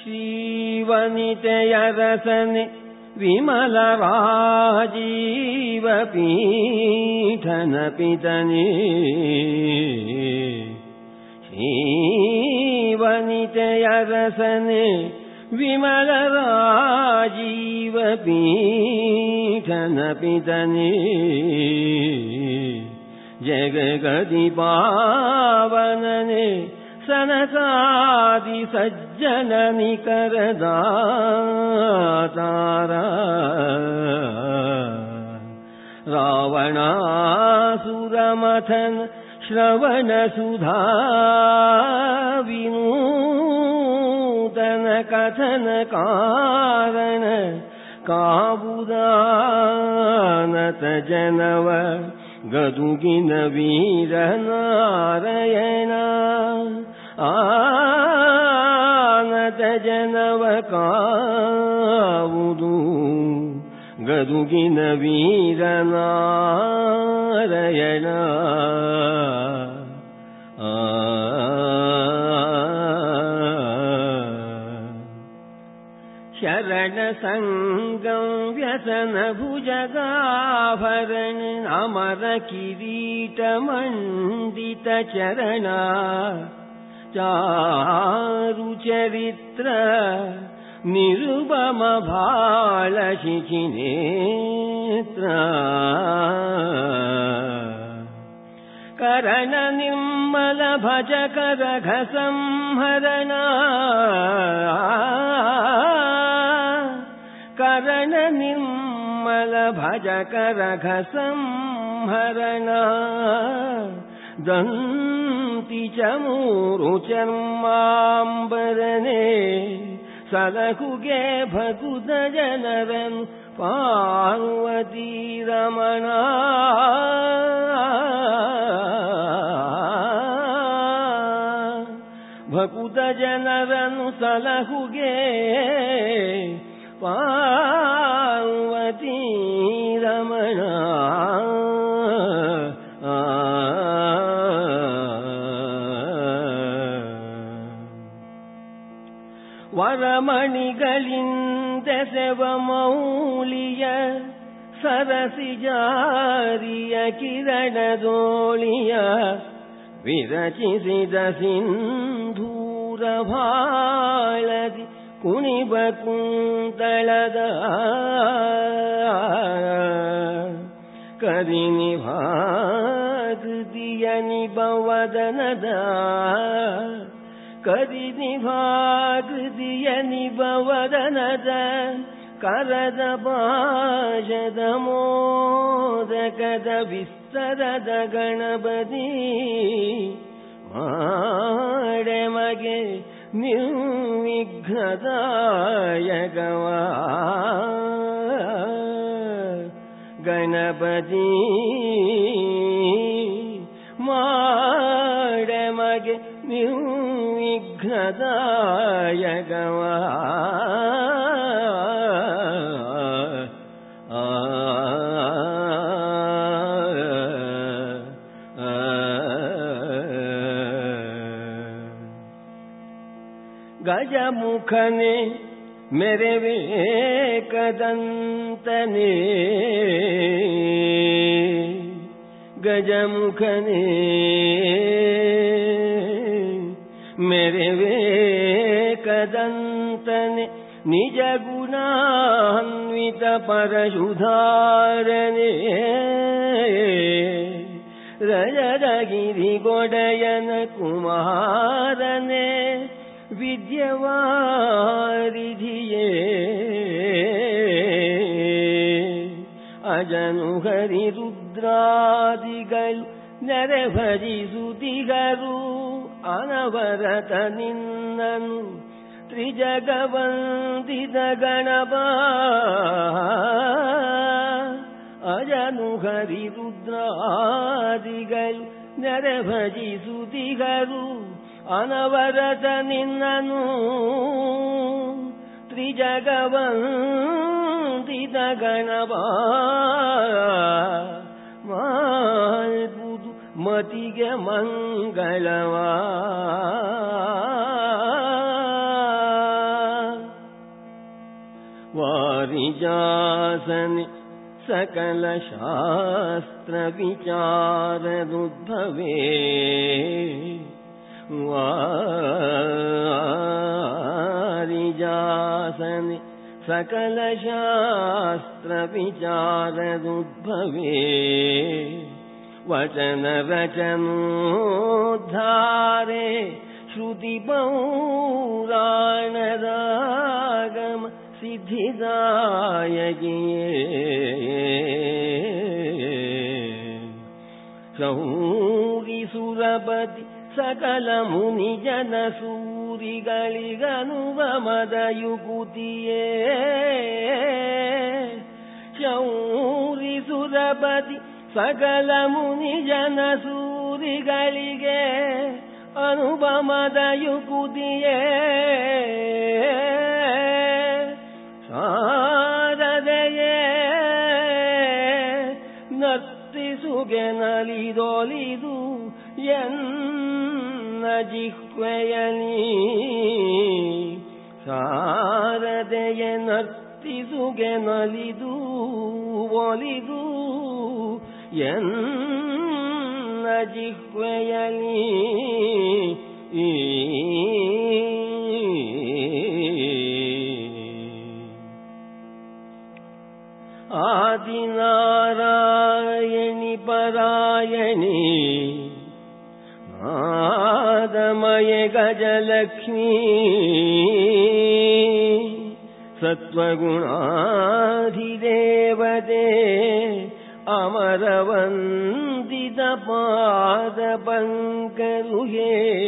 ಶ್ರೀವನಿತೆಯ ರಸನೆ ವಿಮಲ ರಾಜೀವ ಪೀಠನ ಪಿತನೇ ಶ್ರೀವನಿತೆಯ ರಸನೆ ವಿಮಲ ರಾಜೀವ ಪೀಠನ ಪಿತನೇ ಜಗಗದಿ ಪಾವನನೆ ಸನಕಾದಿ ಸಜ್ಜನ ನಿಕರದಾತಾರ ರಾವಣಾಸುರಮಥನ ಶ್ರವಣ ಸುಧಾ ವಿನೂತನ ಕಥನ ಕಾರಣ ಕಾಬುದಾನತ ಜನವ ಗದುಗಿನ ವೀರನಾರಾಯಣ ಆನತ ಜನವ ಕಾವುದು ಗದುಗಿನ ವೀರನಾರಾಯಣ ಶರಣ ಸಂಗಂ ವ್ಯಸನ ಭುಜಗಾಭರಣ ಅಮರ ಕಿರೀಟ ಮಂಡಿತ ಚರಣ ಚಾರು ಚರಿತ್ರ ನಿರುಪಮ ಭಾಳ ಶಿಖಿನೇತ್ರ ಕರಣ ನಿರ್ಮಲ ಭಜ ಕರಘ ಸಂಹರಣ ಕರಣ ನಿರ್ಮಲ ಭಜ ಕರಘ ಸಂಹರಣ ದಂತಿ ಚಮೂರು ಚರ್ಮಾಂಬರನೆ ಸಲಹುಗೆ ಭಗುದ ಜನರನು ಪಾರ್ವತಿ ರಮಣ ಭಕುತ ಜನರನು ಸಲಹುಗೆ ಪಾರ್ವತಿ ರಮಣ ವರಮಣಿಗಳಿಂದೆಸೆವ ಮೌಲಿಯ ಸರಸಿ ಜಾರಿಯ ಕಿರಣದೋಳಿಯ ವಿರಚಿಸಿದ ಸಿಂಧೂರ ಭಾಳದಿ ಕುಣಿಬ ಕುಂತಳದ ಕರಿನಿಭಾಗೃತಿಯ ನಿಭವದನದ ಕರಿನಿಭಾಗೃತಿಯ ನಿಭವದನದ ಕರದ ಪಾಶದ ಮೋದಕದ ವಿಸ್ತರದ ಗಣಪತಿ ಮಾಡೆ ಮಗೆ ನಿರ್ವಿಘ್ನದಾಯಕವ ಗಣಪತಿ ಮಾಡೆ ಮಗೆ ನಿರ್ವಿಘ್ನದಾಯಕವ ಗಜಮುಖನೆ ಮೆರೆವೆ ಕದಂತನೆ ಗಜಮುಖನೆ ಮೆರೆವೆ ಕದಂತನೆ ನಿಜ ಗುಣಾನ್ವಿತ ಪರಶುಧಾರನೆ ರಜದಗಿರಿ ಗೊಡೆಯನ ಕುಮಾರನೆ ವಿದ್ಯವಾರಿಧಿಯೇ ಅಜನು ಹರಿ ರುದ್ರಾದಿಗಳು ನೆರೆ ಭಜಿಸುತ್ತಿಗರು ಅನವರತ ನಿನ್ನನು ತ್ರಿಜಗವಂದಿತ ಗಣಪ ಅಜನು ಹರಿ ರುದ್ರಾದಿಗಳು ನೆರೆ ಭಜಿಸುತ್ತಿಗರು ಅನವರತ ನಿನ್ನನು ತ್ರಿಜಗವಂದಿತ ಗಣಪ ಮಾಲ್ಬುದು ಮತಿಗೆ ಮಂಗಳವಾ वारिजासनि सकलशास्त्रविचारदुद्भवे वारिजासनि सकलशास्त्रविचारदुद्भवे वचनरचनोद्धारे श्रुतिपौराणरागम सिद्धिदायगिये ಶೌರಿಸುರಪತಿ ಸಕಲ ಮುನಿ ಜನ ಸೂರಿಗಳಿಗನುವಮದಯುಕುತಿಯೇ ಶೌರಿಸುರಪತಿ ಸಕಲ ಮುನಿ ಜನ ಸೂರಿಗಳಿಗೆ ಅನುಪಮದಯುಕುತಿಯೇ ಶಾರದೆಯೇ ನರ್ತಿಸುಗೆ ನಲಿದೊಲಿದು ಎನ್ನ ಜಿಹ್ವೆಯಲಿ ಶಾರದೆಯ ನರ್ತಿಸುಗೆ ನಲಿದು ಒಲಿದು ಎನ್ನ ಜಿಹ್ವೆಯಲಿ आदिनारायणि परायणि नादमये गजलक्ष्मी सत्त्वगुणाधिदेवते अमरवन्दितपादपङ्करुहे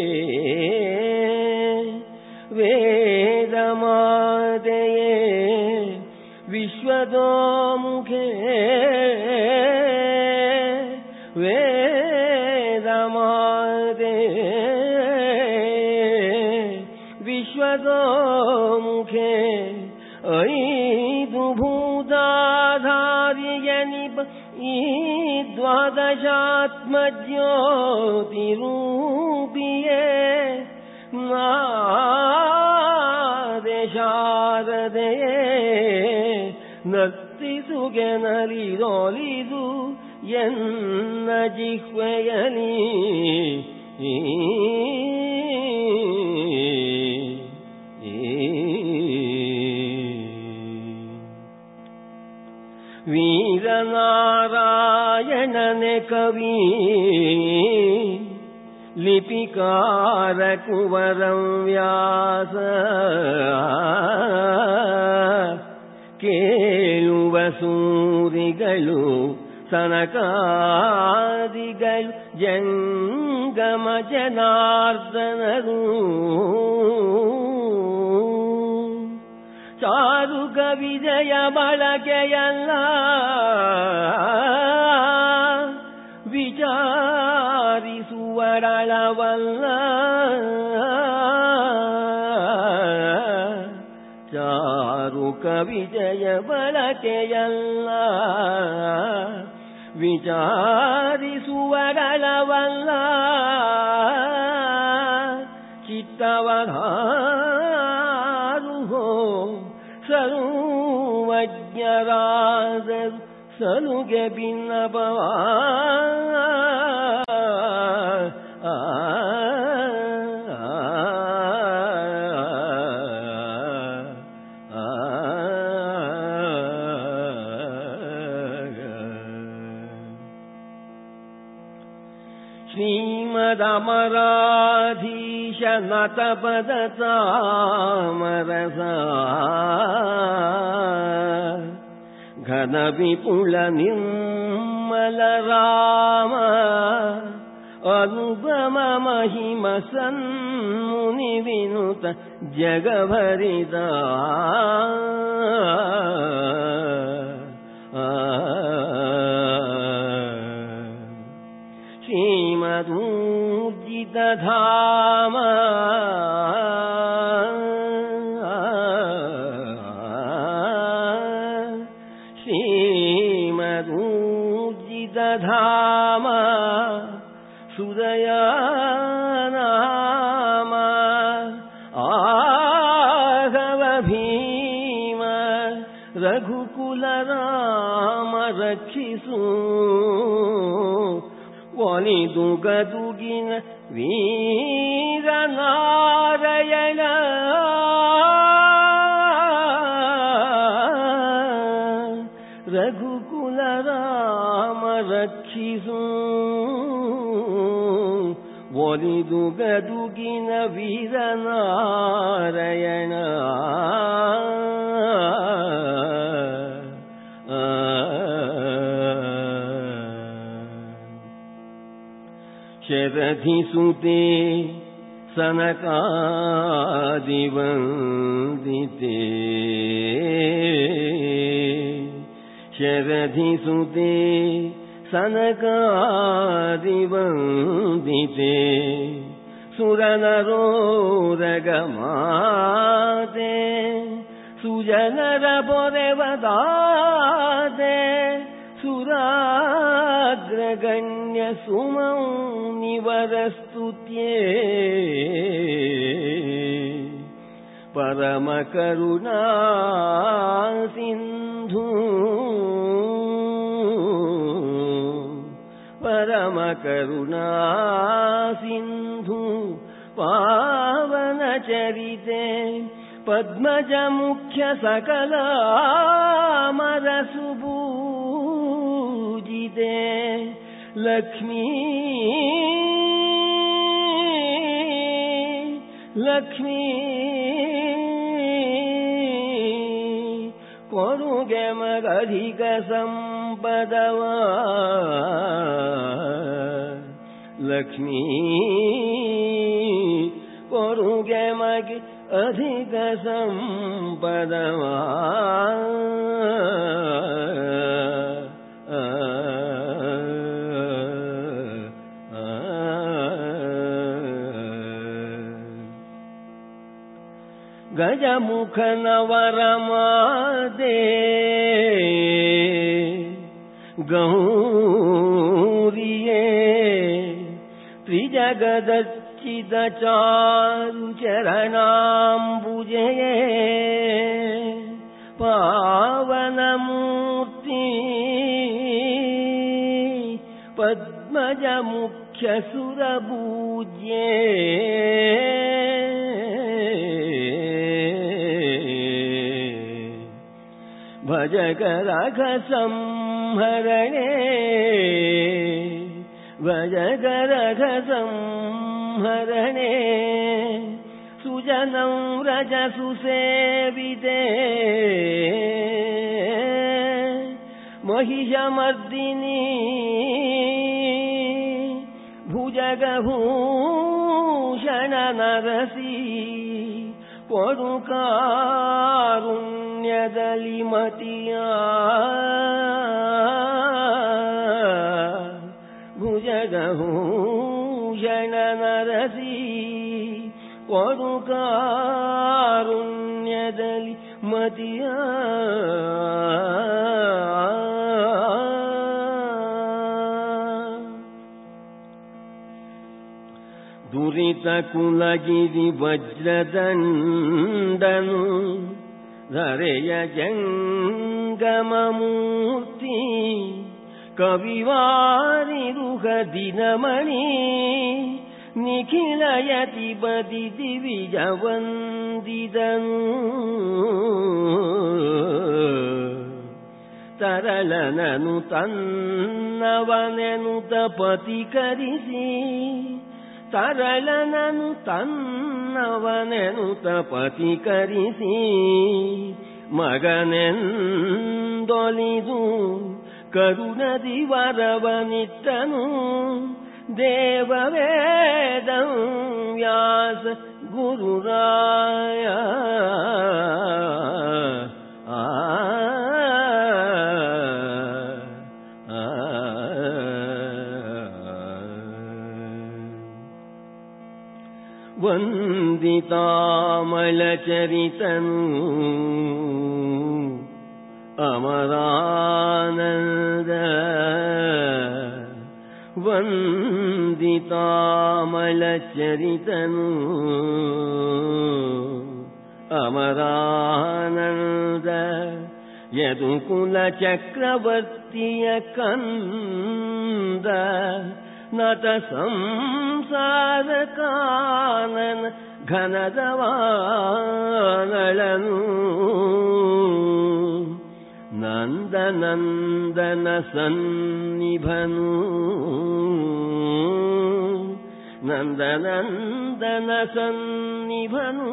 वेदमादये विश्वदोमुखे वेदमादे विश्वदोमुखे ऐदु भूताधार्यनिप ई द्वादशात्मज्योतिरूपिये ನಾದೇಶಾರದೆಯೇ ನರ್ತಿಸುಗೆ ನಲಿದೊಲಿದು ಎನ್ನ ಜಿಹ್ವೆಯಲಿ ವೀರನಾರಾಯಣನೆ ಕವಿ ಲಿಪಿಕಾರ ಕುವರಂ ವ್ಯಾಸ ಕೇಳುವ ಸೂರಿಗಳು ಸನಕಾದಿಗಳು ಜಂಗಮ ಜನಾರ್ದನರು ಚಾರು ಕವಿಜಯ ಬಳಕೆಯಲ್ಲ ವಿಚಾರಿಸುವರಳವಲ್ಲ ಚಾರು ಕವಿಜಯ ಬಳಕೆಯಲ್ಲ ವಿಚಾರಿಸುವರಳವಲ್ಲ ಚಿತ್ತವಧಾರು ಸರ್ವಜ್ಞರಾದರು ಸಲುಗೆ ಭಿನ್ನಪವ ಶ್ರೀಮದಮರಾಧೀಶ ನತಪದ ತಾಮರಸ ಘನ ವಿಪುಲ ನಿರ್ಮಲ ರಾಮ ಅನುಪಮ ಮಹಿಮ ಸನ್ಮುನಿ ವಿನುತ ಜಗಭರಿದ ಶ್ರೀಮದೂರ್ಜಿತಧಾಮ ಶ್ರೀಮದೂರ್ಜಿತಧಾಮ ಸುದಯಾನಾಮ ಆಘವ ಭೀಮ ರಘುಕುಲ ರಾಮ ರಕ್ಷಿಸು ಒಲಿದು ಗದುಗಿನ ವೀರ ನಾರಾಯಣ ರಘುಕುಲ ರಾಮ ರಕ್ಷಿಸು ಒಲಿದು ಗದುಗಿನ ವೀರ ನಾರಾಯಣ ಶರಧಿಸುತೆ ಸನಕಾದಿವಂದಿತೆ ಶರಧಿಸುತೆ ಸನಕಾದಿವಂದಿತೆ ಸುರನರೋರಗಮಾತೆ ಸುಜನರ ಪೊರೆವದಾತೆ ಸುರಾಗ್ರಗಣ್ಯ ಸುಮೌ ನಿವರಸ್ತುತ್ಯೇ ಪರಮ ಕರುಣಾ ಸಿಂಧು ಪರಮ ಕರುಣಾ ಸಿಂಧು ಪಾವನ ಚರಿತೆ ಪದ್ಮಜ ಮುಖ್ಯ ಸಕಲ ಮರ ಸುಭೂಜಿತೆ ಲಕ್ಷ್ಮೀ ಲಕ್ಷ್ಮೀ ಕೊಡುಗೆ ಮಗಧಿಕ ಸಂಪದವ ಲಕ್ಷ್ಮೀ ಕೊಡುಗೆ ಮಗೆ ಅಧಿಕ ಸಂಪದವ ಗಜಮುಖನವರಮಾದೆ ಗೌರಿಯೇ ತ್ರಿಜಗದಚ್ಚಿದ ಚಾರು ಚರಣಾಂಬುಜಯೇ ಪಾವನ ಮೂರ್ತಿ ಪದ್ಮಜ ಮುಖ್ಯ ಸುರಭೂಜ್ಯೇ ಭಜಗರಘ ಸಂಹರಣೆ ಭಜಗರಘ ಸಂಹರಣೆ ಸುಜನಂ ರಜ ಸುಸೇವಿತೆ महिषमर्दिनी भुजगभूषणनरसी ಪಡುಕಾರುಣ್ಯದಲ್ಲಿ ಮತಿಯ ಭುಜಗಭೂಷಣ ನರಸಿ ಪಡುಕಾರುಣ್ಯದಲ್ಲಿ ಮತಿಯ ದುರಿತ ಕುಲಗಿರಿ ವಜ್ರದಂಡನು ಧರೆಯ ಜಂಗಮಮೂರ್ತಿ ಕವಿವಾರಿರುಹ ದಿನಮಣಿ ನಿಖಿಲಯತಿ ಬದಿ ದಿವಿಜ ವಂದಿದನು ತರಳನನು ತನ್ನವನೆನುತ ಪತಿಕರಿಸಿ ತರಳನನು ತನ್ನವನೆನುತ ಪತಿಕರಿಸಿ ಮಗನೆಂದೊಲಿದು ಕರುಣದಿ ವರವನಿಟ್ಟನು ದೇವವೇದಂ ವ್ಯಾಸ ಗುರುರಾಯ ಆ ವಂದಿತಾಮಲಚರಿತನು ಅಮರಾನಂದ ವಂದಿತಾಮಲಚರಿತನು ಅಮರಾನಂದ ಯದುಕುಲ ಚಕ್ರವರ್ತಿಯ ಕಂದ ನತ ಸಂಸಾರ ಕಾನನ ಘನದವಾನಳನು ನಂದನಂದನ ಸನ್ನಿಭನು ನಂದನಂದನ ಸನ್ನಿಭನು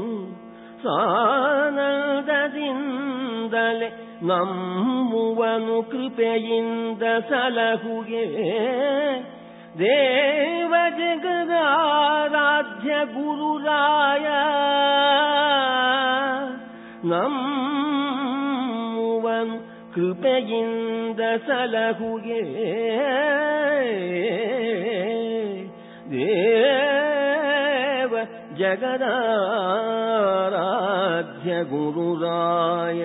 ಸಾನಂದದಿಂದಲೇ ನಮ್ಮುವನು ಕೃಪೆಯಿಂದ ಸಲಹುಗೆ ದೇವ ಜಗದಾರಾಧ್ಯ ಗುರುರಾಯ ನಮ್ಮುವನು ಕೃಪೆಯಿಂದ ಸಲಹುಗೆ ದೇವ ಜಗದಾರಾಧ್ಯ ಗುರುರಾಯ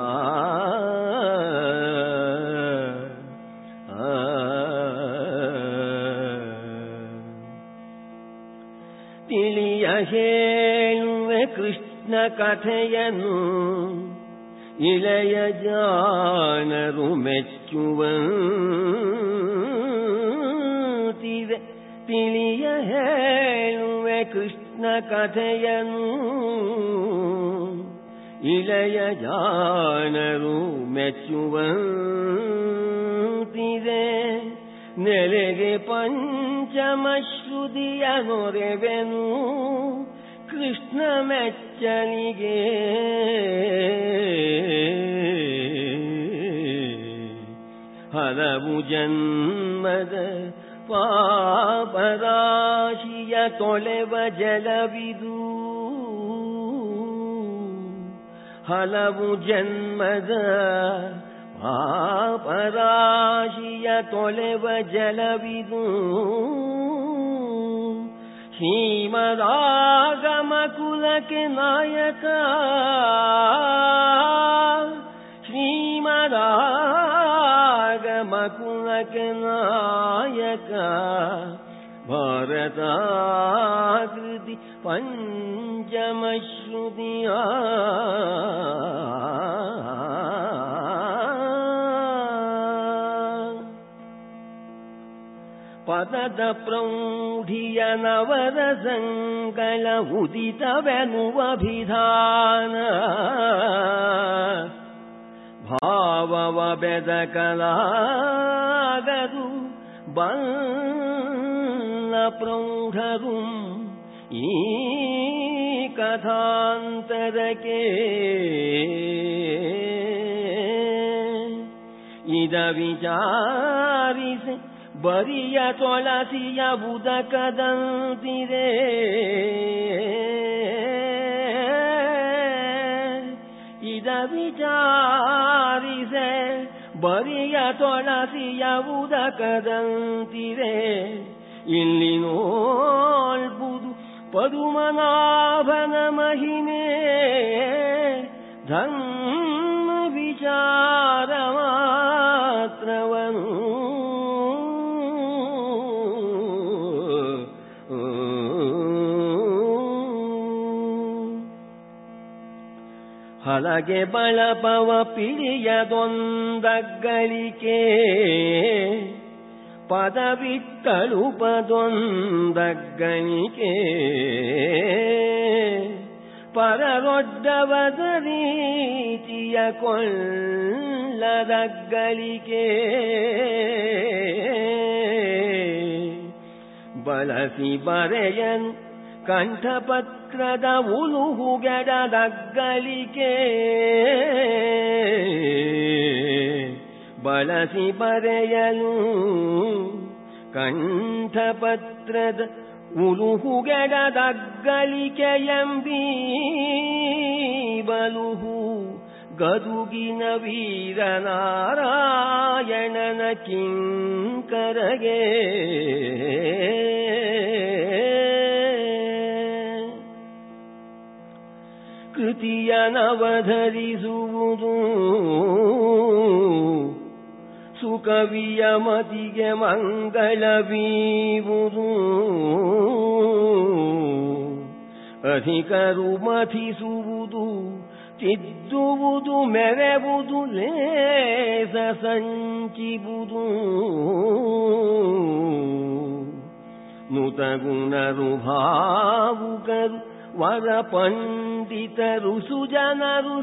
ತಿಳಿಯ ಹೇಳುವೆ ಕೃಷ್ಣ ಕಥೆಯನು ಇಳೆಯ ಜಾಣರು ಮೆಚ್ಚುವಂತಿದೆ ತಿಳಿಯ ಹೇಳುವೆ ಕೃಷ್ಣ ಕಥೆಯನು ಇಳೆಯ ಜಾಣರು ಮೆಚ್ಚುವಂತಿದೆ ನೆಲೆಗೆ ಪಂಚಮ ಶ್ರುತಿಯ ನೊರೆವೆನು ಕೃಷ್ಣ ಮೆಚ್ಚಲಿಗೆ ಹಲವು ಜನ್ಮದ ಪಾಪರಾಶಿಯ ತೊಳೆವ ಜಲವಿದು ಹಲವು ಜನ್ಮದ ಪಾಪರಾಶಿಯ ತೊಳೆವ ಜಲವಿದು ಶ್ರೀಮದಾಗಮ ಕುಲಕ್ಕೆ ನಾಯಕ ಶ್ರೀಮದಾಗಮ ಕುಲಕ್ಕೆ ನಾಯಕ ಭಾರತಾಕೃತಿ ಪಂಚಮ ಶ್ರುತಿಯ ಪದದ ಪ್ರೌಢಿಯ ನವರ ಸಂಗಳ ಉದಿತವೆನುವ ವಿಧಾನ ಭಾವವ ಬೆದಕಲಾಗದು ಬಲ್ಲ ಪ್ರೌಢರು ಈ ಕಥಾಂತರಕ್ಕೆ ಇದ ವಿಚಾರಿಸಿ ಬರಿಯ ತೊಳಸಿಯ ಉದಕದಂತಿದೆ ಇದ ವಿಚಾರಿಸೆ ಬರಿಯ ತೊಳಸಿಯ ಉದಕದಂತಿದೆ ಇಲ್ಲಿ ನೋಲ್ಬುದು ಪದುಮನಾಭನ ಮಹಿಮೆ ಧರ್ಮ ವಿಚಾರ ಮಾತ್ರವನು ಹಲಗೆ ಬಳಪವ ಪಿಡಿಯದೊಂದಗ್ಗಳಿಕೆ ಪದವಿತ್ತಳುಪದೊಂದಗ್ಗಳಿಕೆ ಪರರೊಡ್ಡವದ ರೀತಿಯ ಕೊಳ್ಳದಗ್ಗಳಿಕೆ ಬಳಸಿ ಬರೆಯನು ಕಂಠಪತ್ರದ ಉಲುಹುಗೆಡದಗ್ಗಳಿಕೆ ಬಳಸಿ ಬರೆಯಲು ಕಂಠಪತ್ರದ ಉಲುಹುಗೆಡದಗ್ಗಳಿಕೆ ಎಂಬೀ ಬಲುಹು ಗದುಗಿನ ವೀರನಾರಾಯಣನ ಕಿಂಕರಗೆ ಕೃತಿಯನವಧರಿಸುವುದು ಸುಕವಿಯ ಮತಿಗೆ ಮಂಗಳವೀವುದು ಅಧಿಕರು ಮಥಿಸುವುದು ತಿದ್ದುವುದು ಮೆರೆವುದು ಲೇಸ ಸಂಚಿಬುದು ನುತಗುಣರು ಭಾವುಕರು ವರ ಪಂಡಿತರು ಸುಜನರು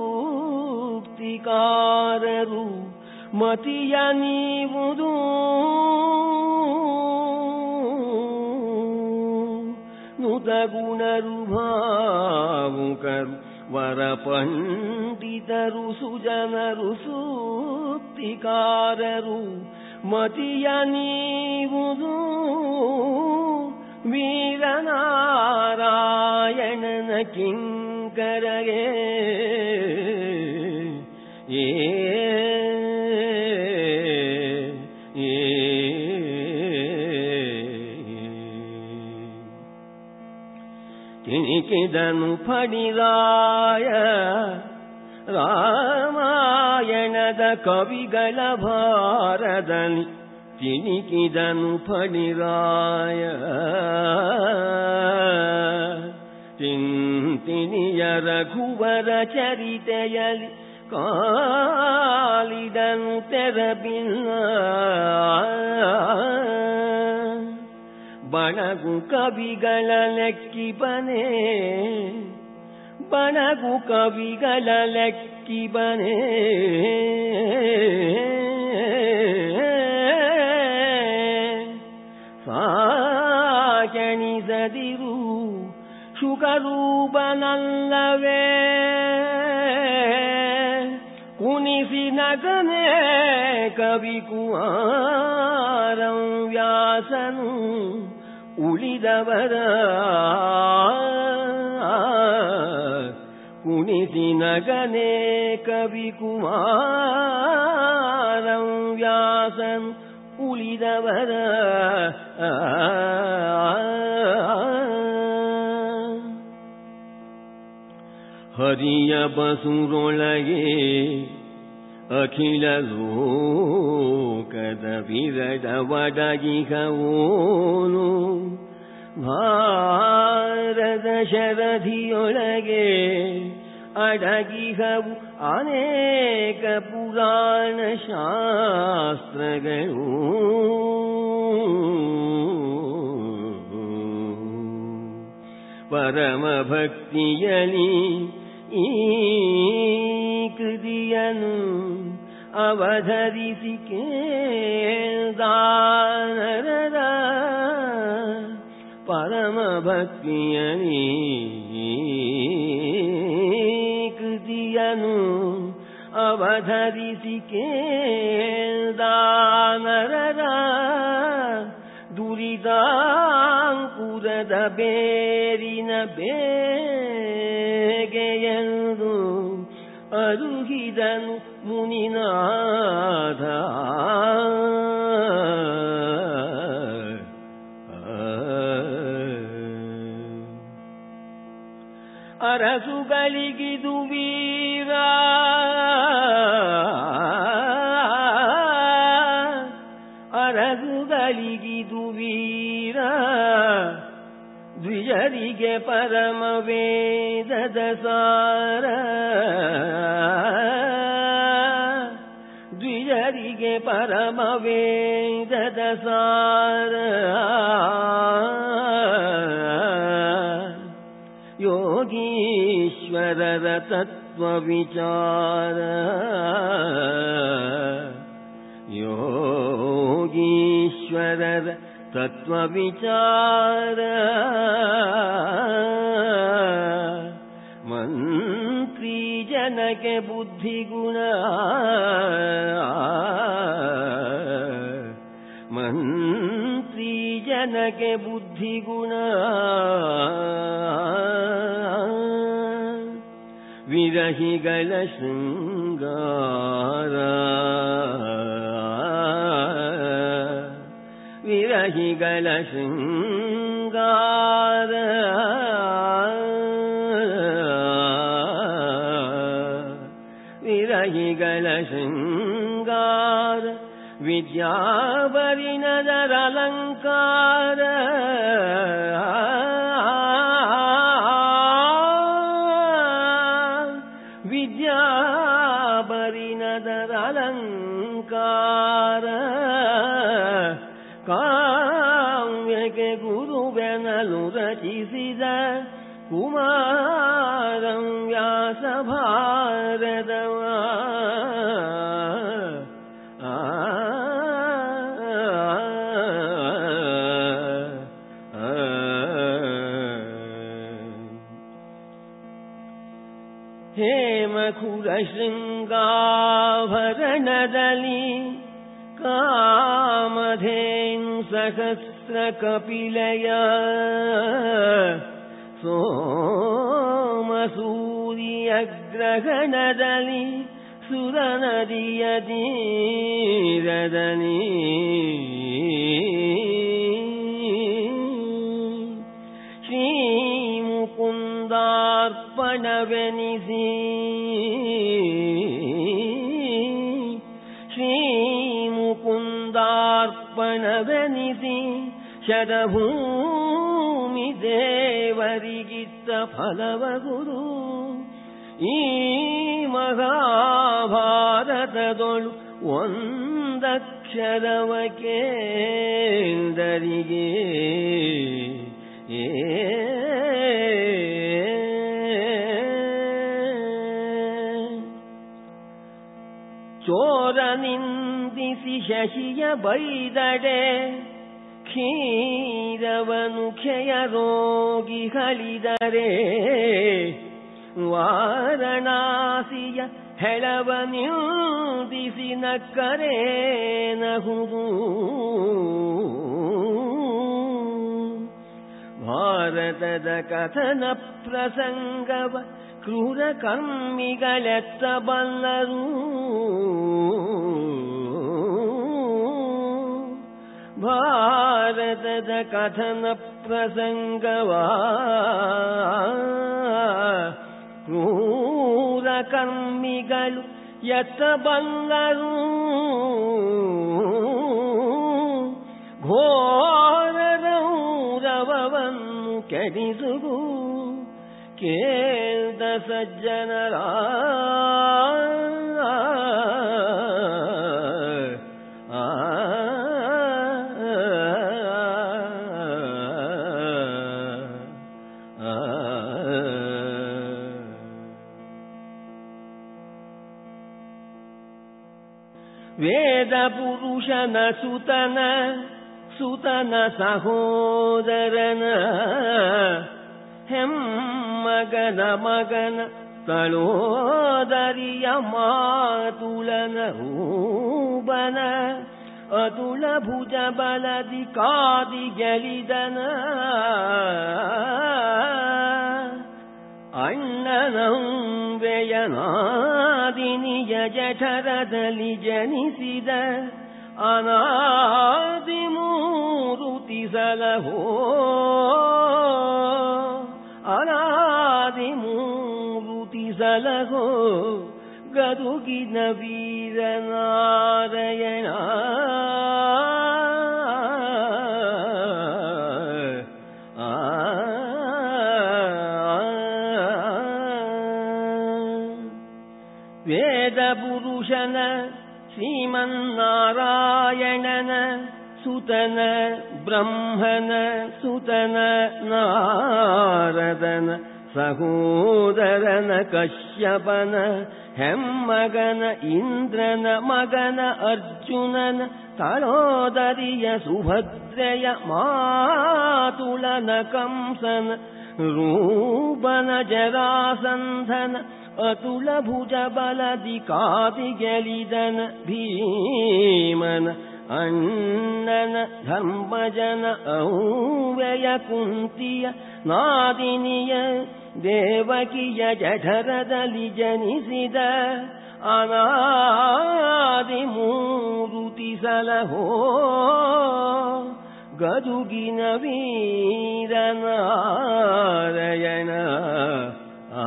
ಸೂಕ್ತಿಕಾರರು ಮತಿಯ ನೀವುದು ನುತಗುಣರು ಭಾವುಕರು ವರ ಪಂಡಿತರು ಸುಜನರು ಸೂಕ್ತಿಕಾರರು ಮತಿಯ ನೀವುದು ವೀರನಾರಾಯಣನ ಕಿಂಕರಗೆ ಏ ಏ ತಿಣಿಕಿದನು ಫಣಿರಾಯ ರಾಮಾಯಣದ ಕವಿಗಳ ಭಾರದಲ್ಲಿ ತಿಣಿಕಿದನು ಫಣಿರಾಯ ತಿಂತಿಣಿಯ ರಘುವರ ಚರಿತೆಯಲಿ ಕಾಲಿದನು ತೆರಬಿಲ್ಲ ಬಣಗು ಕವಿಗಳ ಲೆಕ್ಕಿಬನೆ ಬಣಗು ಕವಿಗಳ ಲೆಕ್ಕಿಬನೆ ಸಾಗಣಿಸದಿರು ಶುಕರೂಪನಲ್ಲವೇ ಕುಣಿಸಿ ನಗನೆ ಕವಿ ಕುಮಾರಂ ವ್ಯಾಸನು ಉಳಿದವರ ಕುಣಿಸಿ ನಗನೆ ಕವಿ ಕುಮಾರಂ ವ್ಯಾಸನು ಉಳಿದವರ ಹರಿಯ ಬಸುರೊಳಗೆ ಅಖಿಲ ಲೋಕದ ವಿರಡ ಒಡಗಿಹವೋನು ಭಾರದ ಶರಧಿಯೊಳಗೆ ಅಡಗಿಹವು ಅನೇಕ ಪುರಾಣ ಶಾಸ್ತ್ರಗಳು ಪರಮ ಭಕ್ತಿಯಲಿ ಈ ಕೃತಿಯನು ಅವಧರಿಸಿ ಕೇಳ್ದಾನರದ ಪರಮ ಭಕ್ತಿಯಲಿ ಈ ಕೃತಿಯನು ಅವಧರಿಸಿ ಕೇಳ್ದಾನರದ ದುರಿದಾಂಕುರದ ಬೇರಿನ ಬೇಗೆಯಂದು ಅರುಹಿದನು ಮುನಿನಾಥ ಅರಸುಗಳಿಗಿದು ವೀರ ಅರಸುಗಳಿಗಿದು ವೀರ ದ್ವಿಜರಿಗೆ ಪರಮ ವೇದದ ಸಾರ ದ್ವಿಜರಿಗೆ ಪರಮ ವೇದದ ಸಾರ ಯೋಗೀಶ್ವರರ ತತ್ವ ವಿಚಾರ ಯೋಗೀಶ್ವರರ ತತ್ವ ವಿಚಾರ ಮಂತ್ರಿ ಜನಕ್ಕೆ ಬುದ್ಧಿಗುಣ ಮಂತ್ರಿ ಜನಕ್ಕೆ ಬುದ್ಧಿಗುಣ ವಿರಹಿಗಳ ಶೃಂಗಾರ ವಿರಹಿಗಳ ಶೃಂಗಾರ ವಿರಹಿಗಳ ಶೃಂಗಾರ ವಿದ್ಯಾವರಿನದರ ಅಲಂಕಾರ ವಿದ್ಯಾಪರಿಣದರಲಂಕಾರ ಕಾವ್ಯಕ್ಕೆ ಗುರುವೆನಲು ರಚಿಸಿದ ಕುಮಾರಂ ವ್ಯಾಸ ಭಾರದವ ಆ ಹೇಮಖುರ ಶೃಂಗಾಭರಣದಲ್ಲಿ ಕಾಮಧೇನು ಸಹಸ್ರ ಕಪಿಲಯ ಸೋಮ ಸೂರ್ಯ ಗ್ರಹಣದಲ್ಲಿ ಸುರ ನದಿಯ ತೀರದಲ್ಲಿ ಶ್ರೀ ಮುಕುಂದಾರ್ಪಣವೆನಿಸಿ ಶ್ರೀ ಮುಕುಂದಾರ್ಪಣವೆನಿಸಿ ಶರಭೂಮಿ ದೇವರಿಗಿತ್ತ ಫಲವ ಗುರು ಈ ಮಹಾಭಾರತದೊಳು ಒಂದಕ್ಷರವ ಕೇಂದರಿಗೆ ಏ ಚೋರ ನಿಂದಿಸಿ ಶಶಿಯ ಬೈದಡೆ ಕ್ಷೀರವನು ಕ್ಷಯ ರೋಗಿ ಹಳಿದರೆ ವಾರಣಾಸಿಯ ಹೆಳವ ನಿಂದಿಸಿ ನಕ್ಕರೆ ನಹುದು ಭಾರತದ ಕಥನ ಪ್ರಸಂಗವ ಕ್ರೂರ ಕರ್ಮಿಗಳೆತ್ತ ಬಲ್ಲರು ಭಾರತದ ಕಥನ ಪ್ರಸಂಗವ ಕ್ರೂರ ಕರ್ಮಿಗಳು ಎತ್ತ ಬಲ್ಲರು ಘೋರರೌರವವನ್ನು ಕೆಡಿಸುವುದು ಕೇಳ್ದ ಸಜ್ಜನರ ಆ ವೇದ ಪುರುಷನ ಸುತನ ಸುತನ ಸಹೋದರನ ಹೆಮ್ಮಗನ ಮಗನ ತಳೋದರಿಯ ಮಾತುಲನ ಹೂಬನ ಅತುಳ ಭುಜ ಬಲದಿ ಕಾದಿ ಗೆಲಿದನ ಅಣ್ಣನಂಬೆಯನಾದಿನಿಯ ಜಠರದಲ್ಲಿ ಜನಿಸಿದ ಅನಾದಿ ಮೂರುತಿ ಸಲಹೋ ಅನಾದಿ ಮೂರುತಿ ಸಲಹೋ ಗದುಗಿನ ವೀರನಾರಾಯಣ ಆ ವೇದ ಪುರುಷನ ಶ್ರೀಮನ್ನಾರಾಯಣನ ಸುತನ ಬ್ರಹ್ಮನ ಸುತನ ನಾರದನ ಸಹೋದರನ ಕಶ್ಯಪನ ಹೆಮ್ಮಗನ ಇಂದ್ರನ ಮಗನ ಅರ್ಜುನನ ತಳೋದರಿಯ ಸುಭದ್ರೆಯ ಮಾತುಳನ ಕಂಸನ ರೂಪನ ಜರಾಸಂಧನ ಅತುಳ ಭುಜ ಬಲದಿ ಕಾದಿ ಗೆಲಿದನ ಭೀಮನ ಅಣ್ಣನ ಧರ್ಮಜನ ಔವ್ಯಯ ಕುಂತಿಯ ನಾದಿನಿಯ ದೇವಕಿಯ ಜಠರದಲ್ಲಿ ಜನಿಸಿದ ಅನಾದಿ ಮೂರುತಿ ಸಲಹೋ ಗದುಗಿನ ವೀರನಾರಾಯಣ ಆ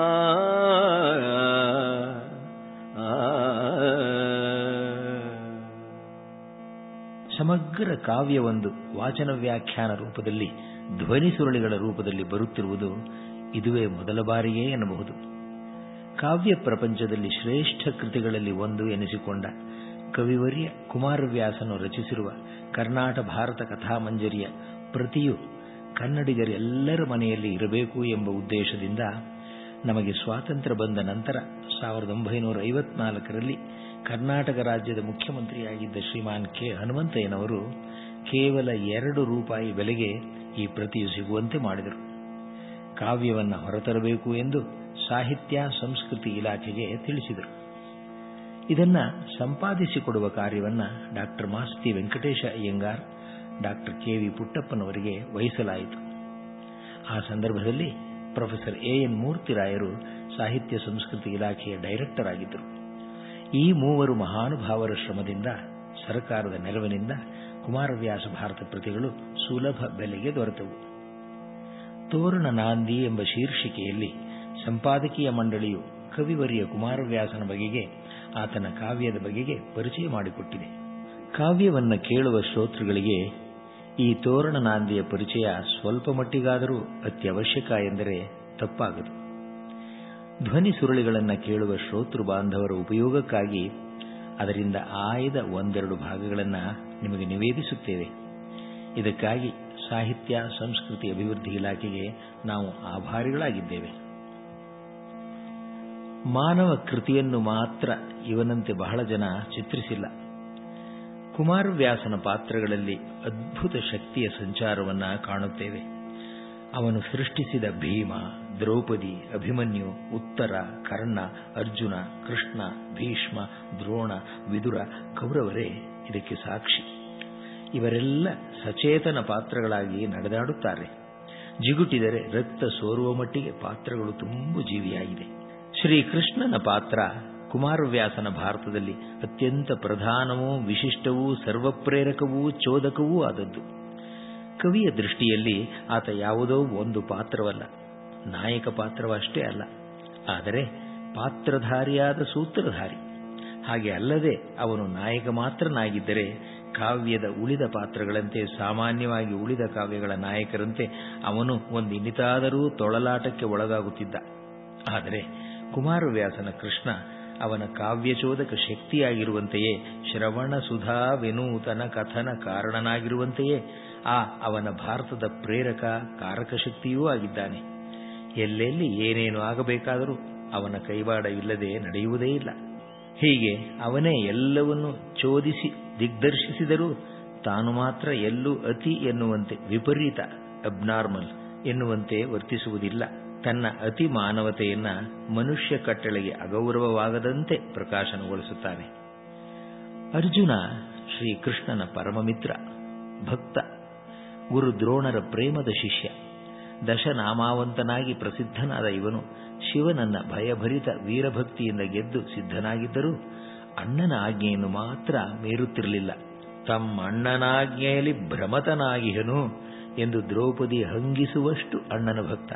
ಸಮಗ್ರ ಕಾವ್ಯವೊಂದು ವಾಚನ ವ್ಯಾಖ್ಯಾನ ರೂಪದಲ್ಲಿ ಧ್ವನಿ ಸುರುಳಿಗಳ ರೂಪದಲ್ಲಿ ಬರುತ್ತಿರುವುದು ಇದುವೇ ಮೊದಲ ಬಾರಿಯೇ ಎನ್ನಬಹುದು ಕಾವ್ಯ ಪ್ರಪಂಚದಲ್ಲಿ ಶ್ರೇಷ್ಠ ಕೃತಿಗಳಲ್ಲಿ ಒಂದು ಎನಿಸಿಕೊಂಡ ಕವಿವರ್ಯ ಕುಮಾರವ್ಯಾಸನು ರಚಿಸಿರುವ ಕರ್ನಾಟ ಭಾರತ ಕಥಾಮಂಜರಿಯ ಪ್ರತಿಯು ಕನ್ನಡಿಗರೆಲ್ಲರ ಮನೆಯಲ್ಲಿ ಇರಬೇಕು ಎಂಬ ಉದ್ದೇಶದಿಂದ ನಮಗೆ ಸ್ವಾತಂತ್ರ್ಯ ಬಂದ ನಂತರ ಸಾವಿರದ ಒಂಬೈನೂರ ಐವತ್ನಾಲ್ಕರಲ್ಲಿ ಕರ್ನಾಟಕ ರಾಜ್ಯದ ಮುಖ್ಯಮಂತ್ರಿಯಾಗಿದ್ದ ಶ್ರೀಮಾನ್ ಕೆ ಹನುಮಂತಯ್ಯನವರು ಕೇವಲ ಎರಡು ರೂಪಾಯಿ ಬೆಲೆಗೆ ಈ ಪ್ರತಿಯು ಸಿಗುವಂತೆ ಮಾಡಿದರು ಕಾವ್ಯವನ್ನು ಹೊರತರಬೇಕು ಎಂದು ಸಾಹಿತ್ಯ ಸಂಸ್ಕೃತಿ ಇಲಾಖೆಗೆ ತಿಳಿಸಿದರು ಇದನ್ನ ಸಂಪಾದಿಸಿಕೊಡುವ ಕಾರ್ಯವನ್ನ doctor Masti Venkatesha Iyengar doctor K V ಪುಟ್ಟಪ್ಪನವರಿಗೆ ವಹಿಸಲಾಯಿತು ಆ ಸಂದರ್ಭದಲ್ಲಿ ಪ್ರೊಫೆಸರ್ ಎ ಎನ್ ಮೂರ್ತಿರಾಯರು ಸಾಹಿತ್ಯ ಸಂಸ್ಕೃತಿ ಇಲಾಖೆಯ ಡೈರೆಕ್ಟರ್ ಆಗಿದ್ದರು ಈ ಮೂವರು ಮಹಾನುಭಾವರ ಶ್ರಮದಿಂದ ಸರ್ಕಾರದ ನೆರವಿನಿಂದ ಕುಮಾರವ್ಯಾಸ ಭಾರತ ಪ್ರತಿಗಳು ಸುಲಭ ಬೆಲೆಗೆ ದೊರೆತವು ತೋರಣ ನಾಂದಿ ಎಂಬ ಶೀರ್ಷಿಕೆಯಲ್ಲಿ ಸಂಪಾದಕೀಯ ಮಂಡಳಿಯು ಕವಿವರಿಯ ಕುಮಾರವ್ಯಾಸನ ಬಗೆಗೆ ಆತನ ಕಾವ್ಯದ ಬಗೆಗೆ ಪರಿಚಯ ಮಾಡಿಕೊಟ್ಟಿದೆ ಕಾವ್ಯವನ್ನ ಕೇಳುವ ಶ್ರೋತೃಗಳಿಗೆ ಈ ತೋರಣ ನಾಂದಿಯ ಪರಿಚಯ ಸ್ವಲ್ಪ ಮಟ್ಟಿಗಾದರೂ ಅತ್ಯವಶ್ಯಕ ಎಂದರೆ ತಪ್ಪಾಗದು ಧ್ವನಿ ಸುರುಳಿಗಳನ್ನು ಕೇಳುವ ಶ್ರೋತೃ ಬಾಂಧವರ ಉಪಯೋಗಕ್ಕಾಗಿ ಅದರಿಂದ ಆಯ್ದ ಒಂದೆರಡು ಭಾಗಗಳನ್ನು ನಿಮಗೆ ನಿವೇದಿಸುತ್ತೇವೆ ಇದಕ್ಕಾಗಿ ಸಾಹಿತ್ಯ ಸಂಸ್ಕೃತಿ ಅಭಿವೃದ್ಧಿ ಇಲಾಖೆಗೆ ನಾವು ಆಭಾರಿಗಳಾಗಿದ್ದೇವೆ ಮಾನವ ಕೃತಿಯನ್ನು ಮಾತ್ರ ಇವನಂತೆ ಬಹಳ ಜನ ಚಿತ್ರಿಸಿಲ್ಲ ಕುಮಾರವ್ಯಾಸನ ಪಾತ್ರಗಳಲ್ಲಿ ಅದ್ಭುತ ಶಕ್ತಿಯ ಸಂಚಾರವನ್ನ ಕಾಣುತ್ತೇವೆ ಅವನು ಸೃಷ್ಟಿಸಿದ ಭೀಮ ದ್ರೌಪದಿ ಅಭಿಮನ್ಯು ಉತ್ತರ ಕರ್ಣ ಅರ್ಜುನ ಕೃಷ್ಣ ಭೀಷ್ಮ ದ್ರೋಣ ವಿದುರ ಕೌರವರೇ ಇದಕ್ಕೆ ಸಾಕ್ಷಿ ಇವರೆಲ್ಲ ಸಚೇತನ ಪಾತ್ರಗಳಾಗಿ ನಡೆದಾಡುತ್ತಾರೆ ಜಿಗುಟಿದರೆ ರಕ್ತ ಸೋರುವ ಮಟ್ಟಿಗೆ ಪಾತ್ರಗಳು ತುಂಬು ಜೀವಿಯಾಗಿದೆ ಶ್ರೀಕೃಷ್ಣನ ಪಾತ್ರ ಕುಮಾರವ್ಯಾಸನ ಭಾರತದಲ್ಲಿ ಅತ್ಯಂತ ಪ್ರಧಾನವೂ ವಿಶಿಷ್ಟವೂ ಸರ್ವಪ್ರೇರಕವೂ ಚೋದಕವೂ ಆದದ್ದು ಕವಿಯ ದೃಷ್ಟಿಯಲ್ಲಿ ಆತ ಯಾವುದೋ ಒಂದು ಪಾತ್ರವಲ್ಲ ನಾಯಕ ಪಾತ್ರವಷ್ಟೇ ಅಲ್ಲ ಆದರೆ ಪಾತ್ರಧಾರಿಯಾದ ಸೂತ್ರಧಾರಿ ಹಾಗೆ ಅಲ್ಲದೆ ಅವನು ನಾಯಕ ಮಾತ್ರನಾಗಿದ್ದರೆ ಕಾವ್ಯದ ಉಳಿದ ಪಾತ್ರಗಳಂತೆ ಸಾಮಾನ್ಯವಾಗಿ ಉಳಿದ ಕಾವ್ಯಗಳ ನಾಯಕರಂತೆ ಅವನು ಒಂದಿನಿತಾದರೂ ತೊಳಲಾಟಕ್ಕೆ ಒಳಗಾಗುತ್ತಿದ್ದ ಆದರೆ ಕುಮಾರವ್ಯಾಸನ ಕೃಷ್ಣ ಅವನ ಕಾವ್ಯಚೋದಕ ಶಕ್ತಿಯಾಗಿರುವಂತೆಯೇ ಶ್ರವಣ ಸುಧಾ ವಿನೂತನ ಕಥನ ಕಾರಣನಾಗಿರುವಂತೆಯೇ ಆ ಅವನ ಭಾರತದ ಪ್ರೇರಕ ಕಾರಕ ಶಕ್ತಿಯೂ ಆಗಿದ್ದಾನೆ ಎಲ್ಲೆಲ್ಲಿ ಏನೇನು ಆಗಬೇಕಾದರೂ ಅವನ ಕೈವಾಡವಿಲ್ಲದೆ ನಡೆಯುವುದೇ ಇಲ್ಲ ಹೀಗೆ ಅವನೇ ಎಲ್ಲವನ್ನೂ ಚೋದಿಸಿ ದಿಗ್ದರ್ಶಿಸಿದರೂ ತಾನು ಮಾತ್ರ ಎಲ್ಲೂ ಅತಿ ಎನ್ನುವಂತೆ ವಿಪರೀತ ಅಬ್ನಾರ್ಮಲ್ ಎನ್ನುವಂತೆ ವರ್ತಿಸುವುದಿಲ್ಲ ತನ್ನ ಅತಿ ಮಾನವತೆಯನ್ನ ಮನುಷ್ಯ ಕಟ್ಟಳೆಗೆ ಅಗೌರವವಾಗದಂತೆ ಪ್ರಕಾಶನಗೊಳಿಸುತ್ತಾನೆ ಅರ್ಜುನ ಶ್ರೀಕೃಷ್ಣನ ಪರಮಮಿತ್ರ ಭಕ್ತ ಗುರು ದ್ರೋಣರ ಪ್ರೇಮದ ಶಿಷ್ಯ ದಶನಾಮಾವಂತನಾಗಿ ಪ್ರಸಿದ್ಧನಾದ ಇವನು ಶಿವನನ್ನ ಭಯಭರಿತ ವೀರಭಕ್ತಿಯಿಂದ ಗೆದ್ದು ಸಿದ್ಧನಾಗಿದ್ದರೂ ಅಣ್ಣನ ಆಜ್ಞೆಯನ್ನು ಮಾತ್ರ ಮೀರುತ್ತಿರಲಿಲ್ಲ ತಮ್ಮ ಅಣ್ಣನಾಜ್ಞೆಯಲ್ಲಿ ಭ್ರಮತನಾಗಿಹನು ಎಂದು ದ್ರೌಪದಿ ಹಂಗಿಸುವಷ್ಟು ಅಣ್ಣನ ಭಕ್ತ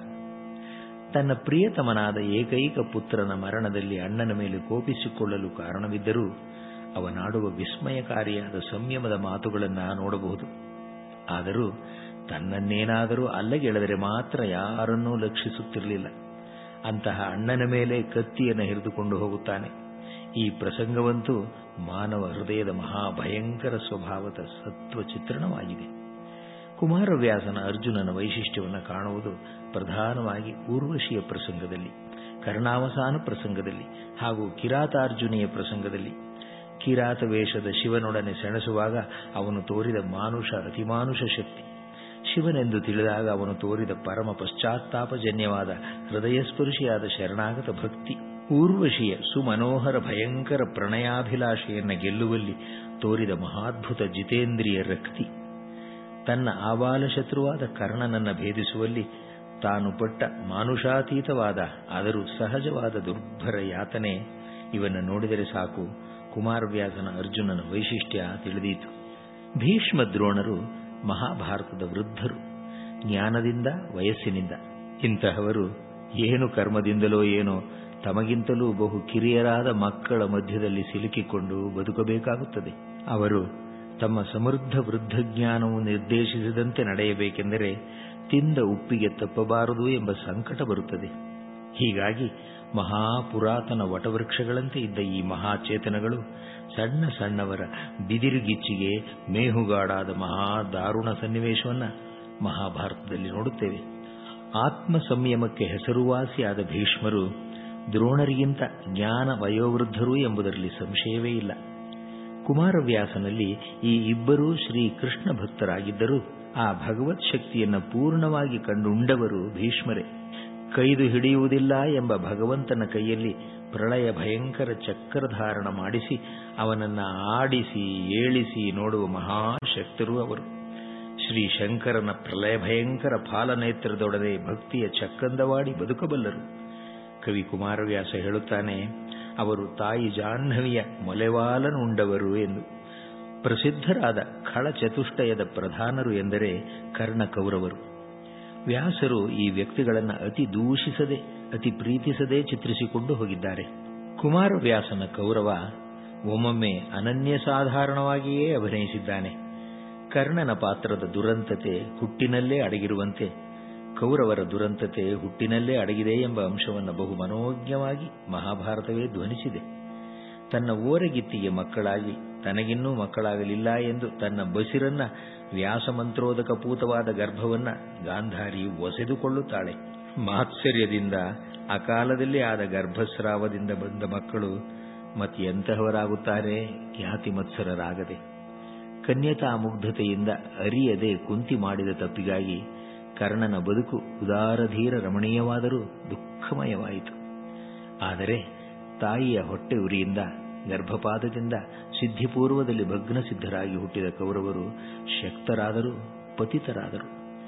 ತನ್ನ ಪ್ರಿಯತಮನಾದ ಏಕೈಕ ಪುತ್ರನ ಮರಣದಲ್ಲಿ ಅಣ್ಣನ ಮೇಲೆ ಕೋಪಿಸಿಕೊಳ್ಳಲು ಕಾರಣವಿದ್ದರೂ ಅವನಾಡುವ ವಿಸ್ಮಯಕಾರಿಯಾದ ಸಂಯಮದ ಮಾತುಗಳನ್ನು ನೋಡಬಹುದು ಆದರೂ ತನ್ನನ್ನೇನಾದರೂ ಅಲ್ಲಗೆಳೆದರೆ ಮಾತ್ರ ಯಾರನ್ನೂ ಲಕ್ಷಿಸುತ್ತಿರಲಿಲ್ಲ ಅಂತಹ ಅಣ್ಣನ ಮೇಲೆ ಕತ್ತಿಯನ್ನು ಹಿಡಿದುಕೊಂಡು ಹೋಗುತ್ತಾನೆ ಈ ಪ್ರಸಂಗವಂತೂ ಮಾನವ ಹೃದಯದ ಮಹಾಭಯಂಕರ ಸ್ವಭಾವದ ಸತ್ವ ಚಿತ್ರಣವಾಗಿದೆ ಕುಮಾರವ್ಯಾಸನ ಅರ್ಜುನನ ವೈಶಿಷ್ಟ್ಯವನ್ನು ಕಾಣುವುದು ಪ್ರಧಾನವಾಗಿ ಊರ್ವಶಿಯ ಪ್ರಸಂಗದಲ್ಲಿ ಕರ್ಣಾವಸಾನ ಪ್ರಸಂಗದಲ್ಲಿ ಹಾಗೂ ಕಿರಾತಾರ್ಜುನಿಯ ಪ್ರಸಂಗದಲ್ಲಿ ಕಿರಾತ ವೇಷದ ಶಿವನೊಡನೆ ಸೆಣಸುವಾಗ ಅವನು ತೋರಿದ ಮಾನುಷ ಅತಿಮಾನುಷ ಶಕ್ತಿ ಶಿವನೆಂದು ತಿಳಿದಾಗ ಅವನು ತೋರಿದ ಪರಮ ಪಶ್ಚಾತ್ತಾಪಜನ್ಯವಾದ ಹೃದಯಸ್ಪರ್ಶಿಯಾದ ಶರಣಾಗತ ಭಕ್ತಿ ಊರ್ವಶಿಯ ಸುಮನೋಹರ ಭಯಂಕರ ಪ್ರಣಯಾಭಿಲಾಷೆಯನ್ನ ಗೆಲ್ಲುವಲ್ಲಿ ತೋರಿದ ಮಹಾದ್ಭುತ ಜಿತೇಂದ್ರಿಯ ರಕ್ತಿ ತನ್ನ ಆಬಾಲ ಶತ್ರುವಾದ ಕರ್ಣನನ್ನ ಭೇದಿಸುವಲ್ಲಿ ತಾನು ಪಟ್ಟ ಮಾನುಷಾತೀತವಾದ ಆದರೂ ಸಹಜವಾದ ದುರ್ಭರ ಯಾತನೆ ಇವನ್ನ ನೋಡಿದರೆ ಸಾಕು ಕುಮಾರವ್ಯಾಸನ ಅರ್ಜುನನ ವೈಶಿಷ್ಟ್ಯ ತಿಳಿದೀತು ಭೀಷ್ಮ ದ್ರೋಣರು ಮಹಾಭಾರತದ ವೃದ್ಧರು ಜ್ಞಾನದಿಂದ ವಯಸ್ಸಿನಿಂದ ಇಂತಹವರು ಏನು ಕರ್ಮದಿಂದಲೋ ಏನೋ ತಮಗಿಂತಲೂ ಬಹು ಕಿರಿಯರಾದ ಮಕ್ಕಳ ಮಧ್ಯದಲ್ಲಿ ಸಿಲುಕಿಕೊಂಡು ಬದುಕಬೇಕಾಗುತ್ತದೆ ಅವರು ತಮ್ಮ ಸಮೃದ್ಧ ವೃದ್ಧ ಜ್ಞಾನವು ನಿರ್ದೇಶಿಸಿದಂತೆ ನಡೆಯಬೇಕೆಂದರೆ ತಿಂದ ಉಪ್ಪಿಗೆ ತಪ್ಪಬಾರದು ಎಂಬ ಸಂಕಟ ಬರುತ್ತದೆ ಹೀಗಾಗಿ ಮಹಾಪುರಾತನ ವಟವೃಕ್ಷಗಳಂತೆ ಇದ್ದ ಈ ಮಹಾಚೇತನಗಳು ಸಣ್ಣ ಸಣ್ಣವರ ಬಿದಿರುಗಿಚ್ಚಿಗೆ ಮೇಹುಗಾಡಾದ ಮಹಾ ದಾರುಣ ಸನ್ನಿವೇಶವನ್ನ ಮಹಾಭಾರತದಲ್ಲಿ ನೋಡುತ್ತೇವೆ ಆತ್ಮ ಸಂಯಮಕ್ಕೆ ಹೆಸರುವಾಸಿಯಾದ ಭೀಷ್ಮರು ದ್ರೋಣರಿಗಿಂತ ಜ್ಞಾನ ವಯೋವೃದ್ಧರು ಎಂಬುದರಲ್ಲಿ ಸಂಶಯವೇ ಇಲ್ಲ ಕುಮಾರವ್ಯಾಸನಲ್ಲಿ ಈ ಇಬ್ಬರೂ ಶ್ರೀ ಕೃಷ್ಣ ಭಕ್ತರಾಗಿದ್ದರೂ ಆ ಭಗವತ್ ಶಕ್ತಿಯನ್ನು ಪೂರ್ಣವಾಗಿ ಕಂಡುಂಡವರು ಭೀಷ್ಮರೇ ಕೈದು ಹಿಡಿಯುವುದಿಲ್ಲ ಎಂಬ ಭಗವಂತನ ಕೈಯಲ್ಲಿ ಪ್ರಳಯ ಭಯಂಕರ ಚಕ್ರಧಾರಣ ಮಾಡಿಸಿ ಅವನನ್ನ ಆಡಿಸಿ ಏಳಿಸಿ ನೋಡುವ ಮಹಾಶಕ್ತರು ಅವರು ಶ್ರೀ ಶಂಕರನ ಪ್ರಳಯ ಭಯಂಕರ ಫಾಲನೇತ್ರದೊಡನೆ ಭಕ್ತಿಯ ಚಕ್ಕಂದವಾಡಿ ಬದುಕಬಲ್ಲರು ಕವಿ ಕುಮಾರವ್ಯಾಸ ಹೇಳುತ್ತಾನೆ ಅವರು ತಾಯಿ ಜಾಹ್ನವಿಯ ಮೊಲೆವಾಲನುಂಡವರು ಎಂದು ಪ್ರಸಿದ್ಧರಾದ ಖಳ ಚತುಷ್ಟಯದ ಪ್ರಧಾನರು ಎಂದರೆ ಕರ್ಣ ಕೌರವರು ವ್ಯಾಸರು ಈ ವ್ಯಕ್ತಿಗಳನ್ನು ಅತಿ ದೂಷಿಸದೆ ಅತಿ ಪ್ರೀತಿಸದೆ ಚಿತ್ರಿಸಿಕೊಂಡು ಹೋಗಿದ್ದಾರೆ ಕುಮಾರವ್ಯಾಸನ ಕೌರವ ಒಮ್ಮೊಮ್ಮೆ ಅನನ್ಯ ಸಾಧಾರಣವಾಗಿಯೇ ಅಭಿನಯಿಸಿದ್ದಾನೆ ಕರ್ಣನ ಪಾತ್ರದ ದುರಂತತೆ ಹುಟ್ಟಿನಲ್ಲೇ ಅಡಗಿರುವಂತೆ ಕೌರವರ ದುರಂತತೆ ಹುಟ್ಟಿನಲ್ಲೇ ಅಡಗಿದೆ ಎಂಬ ಅಂಶವನ್ನು ಬಹು ಮನೋಜ್ಞವಾಗಿ ಮಹಾಭಾರತವೇ ಧ್ವನಿಸಿದೆ ತನ್ನ ಓರೆಗಿತ್ತಿಗೆ ಮಕ್ಕಳಾಗಿ ತನಗಿನ್ನೂ ಮಕ್ಕಳಾಗಲಿಲ್ಲ ಎಂದು ತನ್ನ ಬಸಿರನ್ನ ವ್ಯಾಸಮಂತ್ರೋದಕ ಪೂತವಾದ ಗರ್ಭವನ್ನ ಗಾಂಧಾರಿ ಒಸೆದುಕೊಳ್ಳುತ್ತಾಳೆ ಮಾತ್ಸರ್ಯದಿಂದ ಅಕಾಲದಲ್ಲಿ ಆದ ಗರ್ಭಸ್ರಾವದಿಂದ ಬಂದ ಮಕ್ಕಳು ಮತ್ತೆಂತಹವರಾಗುತ್ತಾರೆ ಖ್ಯಾತಿ ಮತ್ಸರರಾಗದೆ ಕನ್ಯತಾ ಮುಗ್ಧತೆಯಿಂದ ಅರಿಯದೆ ಕುಂತಿ ಮಾಡಿದ ತಪ್ಪಿಗಾಗಿ ಕರ್ಣನ ಬದುಕು ಉದಾರಧೀರ ರಮಣೀಯವಾದರೂ ದುಃಖಮಯವಾಯಿತು ಆದರೆ ತಾಯಿಯ ಹೊಟ್ಟೆ ಉರಿಯಿಂದ ಗರ್ಭಪಾತದಿಂದ ಸಿದ್ಧಿಪೂರ್ವದಲ್ಲಿ ಭಗ್ನ ಸಿದ್ಧರಾಗಿ ಹುಟ್ಟಿದ ಕೌರವರು ಶಕ್ತರಾದರು ಪತಿತರಾದರು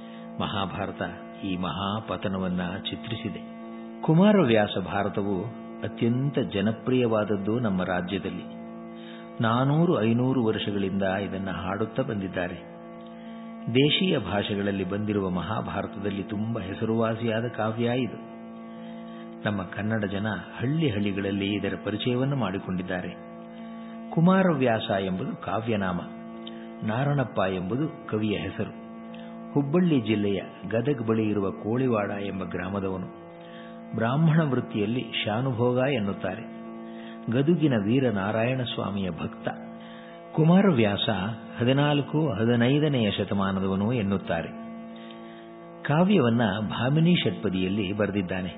ಮಹಾಭಾರತ ಈ ಮಹಾಪತನವನ್ನ ಚಿತ್ರಿಸಿದೆ ಕುಮಾರವ್ಯಾಸ ಭಾರತವು ಅತ್ಯಂತ ಜನಪ್ರಿಯವಾದದ್ದು ನಮ್ಮ ರಾಜ್ಯದಲ್ಲಿ ನಾನೂರು ಐನೂರು ವರ್ಷಗಳಿಂದ ಇದನ್ನು ಹಾಡುತ್ತಾ ಬಂದಿದ್ದಾರೆ ದೇಶೀಯ ಭಾಷೆಗಳಲ್ಲಿ ಬಂದಿರುವ ಮಹಾಭಾರತದಲ್ಲಿ ತುಂಬ ಹೆಸರುವಾಸಿಯಾದ ಕಾವ್ಯ ಇದು ನಮ್ಮ ಕನ್ನಡ ಜನ ಹಳ್ಳಿ ಹಳ್ಳಿಗಳಲ್ಲಿ ಇದರ ಪರಿಚಯವನ್ನು ಮಾಡಿಕೊಂಡಿದ್ದಾರೆ ಕುಮಾರವ್ಯಾಸ ಎಂಬುದು ಕಾವ್ಯನಾಮ ನಾರಣಪ್ಪ ಎಂಬುದು ಕವಿಯ ಹೆಸರು ಹುಬ್ಬಳ್ಳಿ ಜಿಲ್ಲೆಯ ಗದಗ್ ಬಳಿ ಇರುವ ಕೋಳಿವಾಡ ಎಂಬ ಗ್ರಾಮದವನು ಬ್ರಾಹ್ಮಣ ವೃತ್ತಿಯಲ್ಲಿ ಶಾನುಭೋಗ ಎನ್ನುತ್ತಾರೆ ಗದುಗಿನ ವೀರನಾರಾಯಣ ಸ್ವಾಮಿಯ ಭಕ್ತ ಕುಮಾರವ್ಯಾಸ ಹದಿನಾಲ್ಕು ಹದಿನೈದನೆಯ ಶತಮಾನದವನು ಎನ್ನುತ್ತಾರೆ ಕಾವ್ಯವನ್ನ ಭಾಮಿನಿ ಷಟ್ಪದಿಯಲ್ಲಿ ಬರೆದಿದ್ದಾನೆ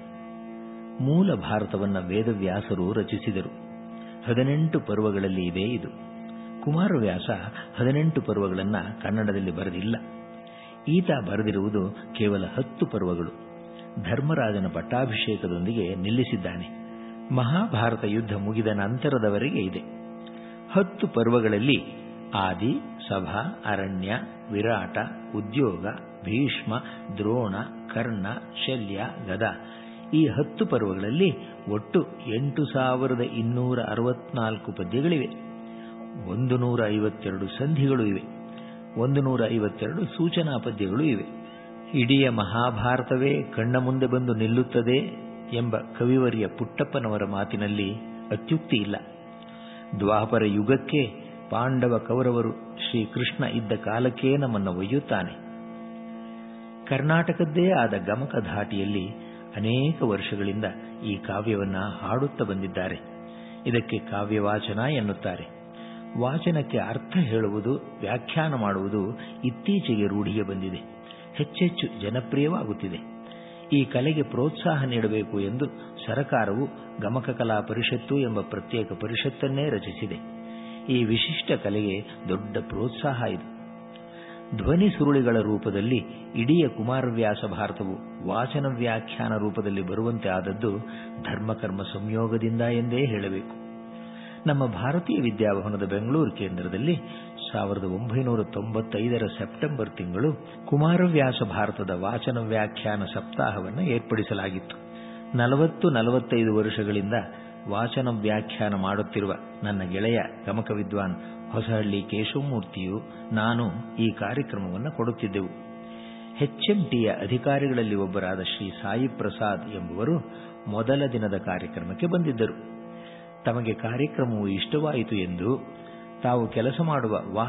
ಮೂಲ ಭಾರತವನ್ನ ವೇದವ್ಯಾಸರು ರಚಿಸಿದರು ಹದಿನೆಂಟು ಪರ್ವಗಳಲ್ಲಿ ಇದೆ ಇದು ಕುಮಾರವ್ಯಾಸ ಹದಿನೆಂಟು ಪರ್ವಗಳನ್ನ ಕನ್ನಡದಲ್ಲಿ ಬರೆದಿಲ್ಲ ಈತ ಬರೆದಿರುವುದು ಕೇವಲ ಹತ್ತು ಪರ್ವಗಳು ಧರ್ಮರಾಜನ ಪಟ್ಟಾಭಿಷೇಕದೊಂದಿಗೆ ನಿಲ್ಲಿಸಿದ್ದಾನೆ ಮಹಾಭಾರತ ಯುದ್ಧ ಮುಗಿದ ನಂತರದವರೆಗೆ ಇದೆ ಹತ್ತು ಪರ್ವಗಳಲ್ಲಿ ಆದಿ ಸಭಾ ಅರಣ್ಯ ವಿರಾಟ ಉದ್ಯೋಗ ಭೀಷ್ಮ ದ್ರೋಣ ಕರ್ಣ ಶಲ್ಯ ಗದ ಈ ಹತ್ತು ಪರ್ವಗಳಲ್ಲಿ ಒಟ್ಟು ಎಂಟು ಸಾವಿರದ ಇನ್ನೂರ ಅರವತ್ನಾಲ್ಕು ಪದ್ಯಗಳಿವೆ ಒಂದು ನೂರ ಐವತ್ತೆರಡು ಸಂಧಿಗಳು ಇವೆ ಒಂದು ನೂರ ಐವತ್ತೆರಡು ಸೂಚನಾ ಪದ್ಯಗಳು ಇವೆ ಇಡೀ ಮಹಾಭಾರತವೇ ಕಣ್ಣ ಮುಂದೆ ಬಂದು ನಿಲ್ಲುತ್ತದೆ ಎಂಬ ಕವಿವರಿಯ ಪುಟ್ಟಪ್ಪನವರ ಮಾತಿನಲ್ಲಿ ಅತ್ಯುಕ್ತಿ ಇಲ್ಲ ದ್ವಾಪರ ಯುಗಕ್ಕೆ ಪಾಂಡವ ಕೌರವರು ಶ್ರೀಕೃಷ್ಣ ಇದ್ದ ಕಾಲಕ್ಕೇ ನಮ್ಮನ್ನು ಒಯ್ಯುತ್ತಾನೆ ಕರ್ನಾಟಕದ್ದೇ ಆದ ಗಮಕ ಧಾಟಿಯಲ್ಲಿ ಅನೇಕ ವರ್ಷಗಳಿಂದ ಈ ಕಾವ್ಯವನ್ನ ಹಾಡುತ್ತಾ ಬಂದಿದ್ದಾರೆ ಇದಕ್ಕೆ ಕಾವ್ಯವಾಚನ ಎನ್ನುತ್ತಾರೆ ವಾಚನಕ್ಕೆ ಅರ್ಥ ಹೇಳುವುದು ವ್ಯಾಖ್ಯಾನ ಮಾಡುವುದು ಇತ್ತೀಚೆಗೆ ರೂಢಿಗೆ ಬಂದಿದೆ ಹೆಚ್ಚೆಚ್ಚು ಜನಪ್ರಿಯವಾಗುತ್ತಿದೆ ಈ ಕಲೆಗೆ ಪ್ರೋತ್ಸಾಹ ನೀಡಬೇಕು ಎಂದು ಸರಕಾರವು ಗಮಕ ಕಲಾ ಪರಿಷತ್ತು ಎಂಬ ಪ್ರತ್ಯೇಕ ಪರಿಷತ್ತನ್ನೇ ರಚಿಸಿದೆ ಈ ವಿಶಿಷ್ಟ ಕಲೆಗೆ ದೊಡ್ಡ ಪ್ರೋತ್ಸಾಹ ಇದೆ ಧ್ವನಿ ಸುರುಳಿಗಳ ರೂಪದಲ್ಲಿ ಇಡೀ ಕುಮಾರವ್ಯಾಸ ಭಾರತವು ವಾಚನ ವ್ಯಾಖ್ಯಾನ ರೂಪದಲ್ಲಿ ಬರುವಂತೆ ಆದದ್ದು ಧರ್ಮಕರ್ಮ ಸಂಯೋಗದಿಂದ ಎಂದೇ ಹೇಳಬೇಕು ನಮ್ಮ ಭಾರತೀಯ ವಿದ್ಯಾಭವನದ ಬೆಂಗಳೂರು ಕೇಂದ್ರದಲ್ಲಿ ಸಾವಿರದ ಒಂಬೈನೂರ ತೊಂಬತ್ತೈದರ ಸೆಪ್ಟೆಂಬರ್ ತಿಂಗಳು ಕುಮಾರವ್ಯಾಸ ಭಾರತದ ವಾಚನ ವ್ಯಾಖ್ಯಾನ ಸಪ್ತಾಹವನ್ನು ಏರ್ಪಡಿಸಲಾಗಿತ್ತು ನಲವತ್ತು ನಲವತ್ತೈದು ವರ್ಷಗಳಿಂದ ವಾಚನ ವ್ಯಾಖ್ಯಾನ ಮಾಡುತ್ತಿರುವ ನನ್ನ ಗೆಳೆಯ ಗಮಕ ವಿದ್ವಾನ್ ಹೊಸಹಳ್ಳಿ ಕೇಶವಮೂರ್ತಿಯು ನಾನು ಈ ಕಾರ್ಯಕ್ರಮವನ್ನು ಕೊಡುತ್ತಿದ್ದೆವು ಹೆಚ್ಎಂಟಿಯ ಅಧಿಕಾರಿಗಳಲ್ಲಿ ಒಬ್ಬರಾದ ಶ್ರೀ ಸಾಯಿ ಪ್ರಸಾದ್ ಎಂಬುವರು ಮೊದಲ ದಿನದ ಕಾರ್ಯಕ್ರಮಕ್ಕೆ ಬಂದಿದ್ದರು ತಮಗೆ ಕಾರ್ಯಕ್ರಮವು ಇಷ್ಟವಾಯಿತು ಎಂದು ತಾವು ಕೆಲಸ ಮಾಡುವ ವಾಚ್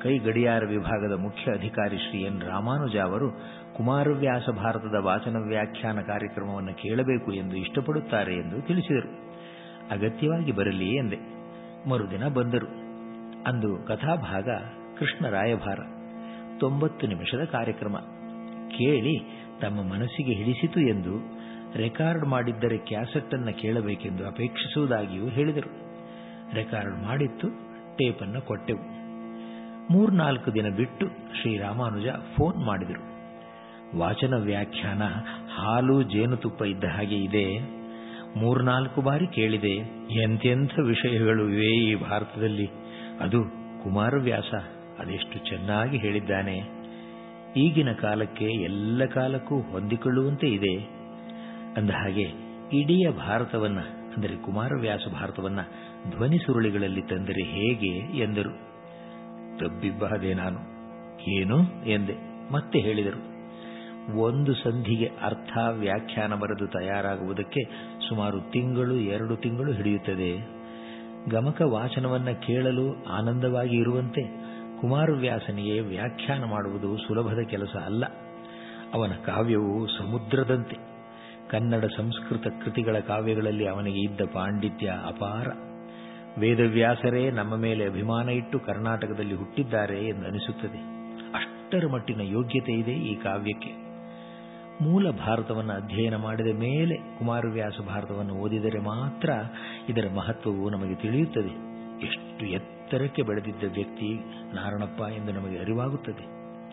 ಕೈ ಗಡಿಯಾರ ವಿಭಾಗದ ಮುಖ್ಯ ಅಧಿಕಾರಿ ಶ್ರೀ ಎನ್ ರಾಮಾನುಜ ಅವರು ಕುಮಾರವ್ಯಾಸ ಭಾರತದ ವಾಚನ ವ್ಯಾಖ್ಯಾನ ಕಾರ್ಯಕ್ರಮವನ್ನು ಕೇಳಬೇಕು ಎಂದು ಇಷ್ಟಪಡುತ್ತಾರೆ ಎಂದು ತಿಳಿಸಿದರು ಅಗತ್ಯವಾಗಿ ಬರಲಿ ಎಂದೆ ಮರುದಿನ ಬಂದರು ಅಂದು ಕಥಾಭಾಗ ಕೃಷ್ಣ ರಾಯಭಾರ ತೊಂಬತ್ತು ನಿಮಿಷದ ಕಾರ್ಯಕ್ರಮ ಕೇಳಿ ತಮ್ಮ ಮನಸ್ಸಿಗೆ ಹಿಡಿಸಿತು ಎಂದು ರೆಕಾರ್ಡ್ ಮಾಡಿದ್ದರೆ ಕ್ಯಾಸೆಟ್ ಅನ್ನು ಕೇಳಬೇಕೆಂದು ಅಪೇಕ್ಷಿಸುವುದಾಗಿಯೂ ಹೇಳಿದರು ರೆಕಾರ್ಡ್ ಮಾಡಿತ್ತು ಟೇಪನ್ನು ಕೊಟ್ಟೆವು ಮೂರ್ನಾಲ್ಕು ದಿನ ಬಿಟ್ಟು ಶ್ರೀರಾಮಾನುಜ ಫೋನ್ ಮಾಡಿದರು ವಾಚನ ವ್ಯಾಖ್ಯಾನ ಹಾಲು ಜೇನುತುಪ್ಪ ಇದ್ದ ಹಾಗೆ ಇದೆ ಮೂರ್ನಾಲ್ಕು ಬಾರಿ ಕೇಳಿದೆ ಎಂತೆಂಥ ವಿಷಯಗಳು ಇವೆ ಈ ಭಾರತದಲ್ಲಿ ಅದು ಕುಮಾರವ್ಯಾಸ ಅದೆಷ್ಟು ಚೆನ್ನಾಗಿ ಹೇಳಿದ್ದಾನೆ ಈಗಿನ ಕಾಲಕ್ಕೆ ಎಲ್ಲ ಕಾಲಕ್ಕೂ ಹೊಂದಿಕೊಳ್ಳುವಂತೆ ಇದೆ ಅಂದ ಹಾಗೆ ಇಡೀ ಭಾರತವನ್ನ ಅಂದರೆ ಕುಮಾರವ್ಯಾಸ ಭಾರತವನ್ನ ಧ್ವನಿ ಸುರುಳಿಗಳಲ್ಲಿ ತಂದರೆ ಹೇಗೆ ಎಂದರು ತಬ್ಬಿಬ್ಬಹದೆ ನಾನು ಏನು ಎಂದೆ ಮತ್ತೆ ಹೇಳಿದರು ಒಂದು ಸಂಧಿಗೆ ಅರ್ಥ ವ್ಯಾಖ್ಯಾನ ಬರೆದು ತಯಾರಾಗುವುದಕ್ಕೆ ಸುಮಾರು ತಿಂಗಳು ಎರಡು ತಿಂಗಳು ಹಿಡಿಯುತ್ತದೆ ಗಮಕ ವಾಚನವನ್ನ ಕೇಳಲು ಆನಂದವಾಗಿ ಇರುವಂತೆ ಕುಮಾರವ್ಯಾಸನಿಗೆ ವ್ಯಾಖ್ಯಾನ ಮಾಡುವುದು ಸುಲಭದ ಕೆಲಸ ಅಲ್ಲ ಅವನ ಕಾವ್ಯವು ಸಮುದ್ರದಂತೆ ಕನ್ನಡ ಸಂಸ್ಕೃತ ಕೃತಿಗಳ ಕಾವ್ಯಗಳಲ್ಲಿ ಅವನಿಗೆ ಇದ್ದ ಪಾಂಡಿತ್ಯ ಅಪಾರ ವೇದವ್ಯಾಸರೇ ನಮ್ಮ ಮೇಲೆ ಅಭಿಮಾನ ಇಟ್ಟು ಕರ್ನಾಟಕದಲ್ಲಿ ಹುಟ್ಟಿದ್ದಾರೆ ಎಂದು ಅನಿಸುತ್ತದೆ ಅಷ್ಟರ ಮಟ್ಟಿನ ಯೋಗ್ಯತೆ ಇದೆ ಈ ಕಾವ್ಯಕ್ಕೆ ಮೂಲ ಭಾರತವನ್ನು ಅಧ್ಯಯನ ಮಾಡಿದ ಮೇಲೆ ಕುಮಾರವ್ಯಾಸ ಭಾರತವನ್ನು ಓದಿದರೆ ಮಾತ್ರ ಇದರ ಮಹತ್ವವು ನಮಗೆ ತಿಳಿಯುತ್ತದೆ ಎಷ್ಟು ಎತ್ತರಕ್ಕೆ ಬೆಳೆದಿದ್ದ ವ್ಯಕ್ತಿ ನಾರಣಪ್ಪ ಎಂದು ನಮಗೆ ಅರಿವಾಗುತ್ತದೆ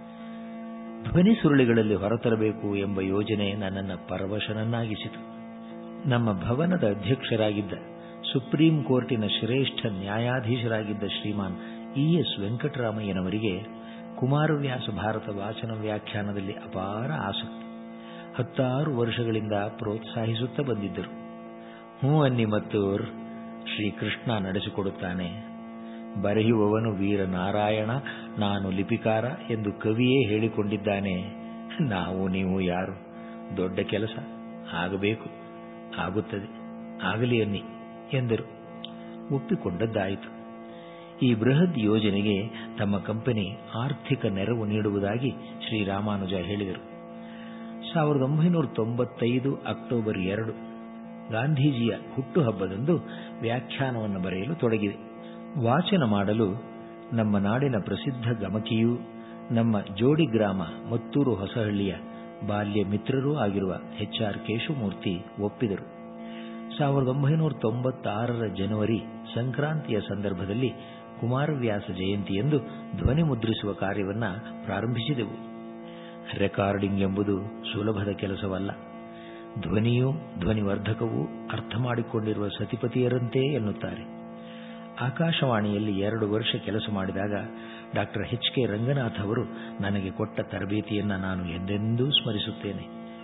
ಧ್ವನಿ ಸುರುಳಿಗಳಲ್ಲಿ ಹೊರತರಬೇಕು ಎಂಬ ಯೋಜನೆ ನನ್ನನ್ನು ಪರವಶನನ್ನಾಗಿಸಿತು ನಮ್ಮ ಭವನದ ಅಧ್ಯಕ್ಷರಾಗಿದ್ದ ಸುಪ್ರೀಂ ಕೋರ್ಟಿನ ಶ್ರೇಷ್ಠ ನ್ಯಾಯಾಧೀಶರಾಗಿದ್ದ ಶ್ರೀಮಾನ್ ಇ ಎಸ್ ವೆಂಕಟರಾಮಯ್ಯನವರಿಗೆ ಕುಮಾರವ್ಯಾಸ ಭಾರತ ವಾಚನ ವ್ಯಾಖ್ಯಾನದಲ್ಲಿ ಅಪಾರ ಆಸಕ್ತಿ ಹತ್ತಾರು ವರ್ಷಗಳಿಂದ ಪ್ರೋತ್ಸಾಹಿಸುತ್ತಾ ಬಂದಿದ್ದರು ಹ್ಞೂ ಅನ್ನಿ ಮತ್ತೂರ್ ಶ್ರೀಕೃಷ್ಣ ನಡೆಸಿಕೊಡುತ್ತಾನೆ ಬರೆಯುವವನು ವೀರನಾರಾಯಣ ನಾನು ಲಿಪಿಕಾರ ಎಂದು ಕವಿಯೇ ಹೇಳಿಕೊಂಡಿದ್ದಾನೆ ನಾವು ನೀವು ಯಾರು ದೊಡ್ಡ ಕೆಲಸ ಆಗಬೇಕು ಆಗುತ್ತದೆ ಆಗಲಿ ಅನ್ನಿ ಎಂದರು ಒಪ್ಪಿಕೊಂಡದ್ದಾಯಿತು ಈ ಬೃಹತ್ ಯೋಜನೆಗೆ ತಮ್ಮ ಕಂಪನಿ ಆರ್ಥಿಕ ನೆರವು ನೀಡುವುದಾಗಿ ಶ್ರೀರಾಮಾನುಜ ಹೇಳಿದರು ಸಾವಿರದ ಒಂಬೈನೂರ ತೊಂಬತ್ತೈದು ಅಕ್ಟೋಬರ್ ಎರಡು ಗಾಂಧೀಜಿಯ ಹುಟ್ಟುಹಬ್ಬದಂದು ವ್ಯಾಖ್ಯಾನವನ್ನು ಬರೆಯಲು ತೊಡಗಿದೆ ವಾಚನ ಮಾಡಲು ನಮ್ಮ ನಾಡಿನ ಪ್ರಸಿದ್ಧ ಗಮಕಿಯೂ ನಮ್ಮ ಜೋಡಿ ಗ್ರಾಮ ಮತ್ತೂರು ಹೊಸಹಳ್ಳಿಯ ಬಾಲ್ಯ ಮಿತ್ರರೂ ಆಗಿರುವ ಎಚ್ ಆರ್ ಕೇಶವಮೂರ್ತಿ ಒಪ್ಪಿದರು ಸಾವಿರದ ಒಂಬೈನೂರ ತೊಂಬತ್ತಾರರ ಜನವರಿ ಸಂಕ್ರಾಂತಿಯ ಸಂದರ್ಭದಲ್ಲಿ ಕುಮಾರವ್ಯಾಸ ಜಯಂತಿಯೆಂದು ಧ್ವನಿ ಮುದ್ರಿಸುವ ಕಾರ್ಯವನ್ನ ಪ್ರಾರಂಭಿಸಿದೆವು ರೆಕಾರ್ಡಿಂಗ್ ಎಂಬುದು ಸುಲಭದ ಕೆಲಸವಲ್ಲ ಧ್ವನಿಯೂ ಧ್ವನಿವರ್ಧಕವೂ ಅರ್ಥ ಮಾಡಿಕೊಂಡಿರುವ ಸತಿಪತಿಯರಂತೆ ಎನ್ನುತ್ತಾರೆ ಆಕಾಶವಾಣಿಯಲ್ಲಿ ಎರಡು ವರ್ಷ ಕೆಲಸ ಮಾಡಿದಾಗ ಡಾಕ್ಟರ್ ಎಚ್ ಕೆ ರಂಗನಾಥ್ ಅವರು ನನಗೆ ಕೊಟ್ಟ ತರಬೇತಿಯನ್ನ ನಾನು ಎಂದೆಂದೂ ಸ್ಮರಿಸುತ್ತೇನೆ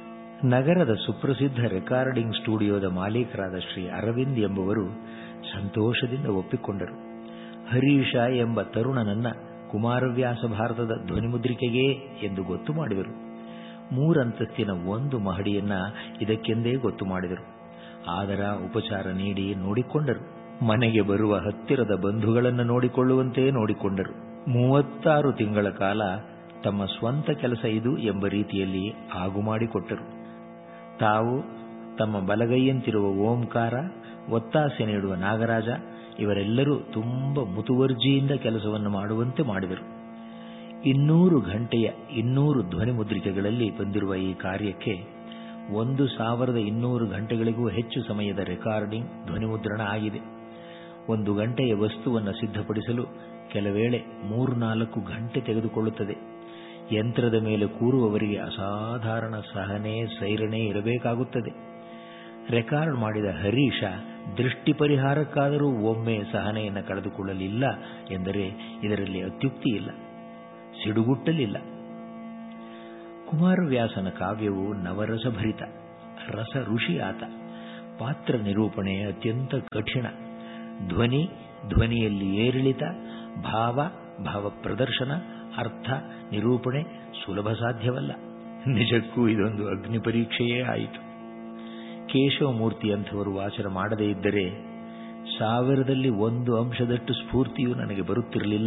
ನಗರದ ಸುಪ್ರಸಿದ್ಧ ರೆಕಾರ್ಡಿಂಗ್ ಸ್ಟುಡಿಯೋದ ಮಾಲೀಕರಾದ ಶ್ರೀ ಅರವಿಂದ್ ಎಂಬುವರು ಸಂತೋಷದಿಂದ ಒಪ್ಪಿಕೊಂಡರು ಹರೀಶ ಎಂಬ ತರುಣನನ್ನ ಕುಮಾರವ್ಯಾಸ ಭಾರತದ ಧ್ವನಿಮುದ್ರಿಕೆಗೆ ಎಂದು ಗೊತ್ತು ಮಾಡಿದರು ಮೂರಂತಸ್ತಿನ ಒಂದು ಮಹಡಿಯನ್ನ ಇದಕ್ಕೆಂದೇ ಗೊತ್ತು ಮಾಡಿದರು ಆದರ ಉಪಚಾರ ನೀಡಿ ನೋಡಿಕೊಂಡರು ಮನೆಗೆ ಬರುವ ಹತ್ತಿರದ ಬಂಧುಗಳನ್ನು ನೋಡಿಕೊಳ್ಳುವಂತೆ ನೋಡಿಕೊಂಡರು ಮೂವತ್ತಾರು ತಿಂಗಳ ಕಾಲ ತಮ್ಮ ಸ್ವಂತ ಕೆಲಸ ಇದು ಎಂಬ ರೀತಿಯಲ್ಲಿ ಆಗು ಮಾಡಿಕೊಟ್ಟರು ತಾವು ತಮ್ಮ ಬಲಗೈಯಂತಿರುವ ಓಂಕಾರ ಒತ್ತಾಸೆ ನೀಡುವ ನಾಗರಾಜ ಇವರೆಲ್ಲರೂ ತುಂಬ ಮುತುವರ್ಜಿಯಿಂದ ಕೆಲಸವನ್ನು ಮಾಡುವಂತೆ ಮಾಡಿದರು ಇನ್ನೂರು ಗಂಟೆಯ ಇನ್ನೂರು ಧ್ವನಿ ಮುದ್ರಿಕೆಗಳಲ್ಲಿ ಬಂದಿರುವ ಈ ಕಾರ್ಯಕ್ಕೆ ಒಂದು ಸಾವಿರದ ಇನ್ನೂರು ಗಂಟೆಗಳಿಗೂ ಹೆಚ್ಚು ಸಮಯದ ರೆಕಾರ್ಡಿಂಗ್ ಧ್ವನಿಮುದ್ರಣ ಆಗಿದೆ ಒಂದು ಗಂಟೆಯ ವಸ್ತುವನ್ನು ಸಿದ್ಧಪಡಿಸಲು ಕೆಲವೇಳೆ ಮೂರು ನಾಲ್ಕು ಗಂಟೆ ತೆಗೆದುಕೊಳ್ಳುತ್ತದೆ ಯಂತ್ರದ ಮೇಲೆ ಕೂರುವವರಿಗೆ ಅಸಾಧಾರಣ ಸಹನೆ ಸೈರಣೆ ಇರಬೇಕಾಗುತ್ತದೆ ರೆಕಾರ್ಡ್ ಮಾಡಿದ ಹರೀಶ ದೃಷ್ಟಿ ಪರಿಹಾರಕ್ಕಾದರೂ ಒಮ್ಮೆ ಸಹನೆಯನ್ನು ಕಳೆದುಕೊಳ್ಳಲಿಲ್ಲ ಎಂದರೆ ಇದರಲ್ಲಿ ಅತ್ಯುಕ್ತಿ ಇಲ್ಲ ಸಿಡುಗುಟ್ಟಲಿಲ್ಲ ಕುಮಾರವ್ಯಾಸನ ಕಾವ್ಯವು ನವರಸಭರಿತ ರಸ ಋಷಿ ಆತ ಪಾತ್ರ ನಿರೂಪಣೆ ಅತ್ಯಂತ ಕಠಿಣ ಧ್ವನಿ ಧ್ವನಿಯಲ್ಲಿ ಏರಿಳಿತ ಭಾವ ಭಾವ ಪ್ರದರ್ಶನ ಅರ್ಥ ನಿರೂಪಣೆ ಸುಲಭ ಸಾಧ್ಯವಲ್ಲ ನಿಜಕ್ಕೂ ಇದೊಂದು ಅಗ್ನಿ ಪರೀಕ್ಷೆಯೇ ಆಯಿತು ಕೇಶವಮೂರ್ತಿಯಂಥವರು ವಾಚನ ಮಾಡದೇ ಇದ್ದರೆ ಸಾವಿರದಲ್ಲಿ ಒಂದು ಅಂಶದಷ್ಟು ಸ್ಫೂರ್ತಿಯು ನನಗೆ ಬರುತ್ತಿರಲಿಲ್ಲ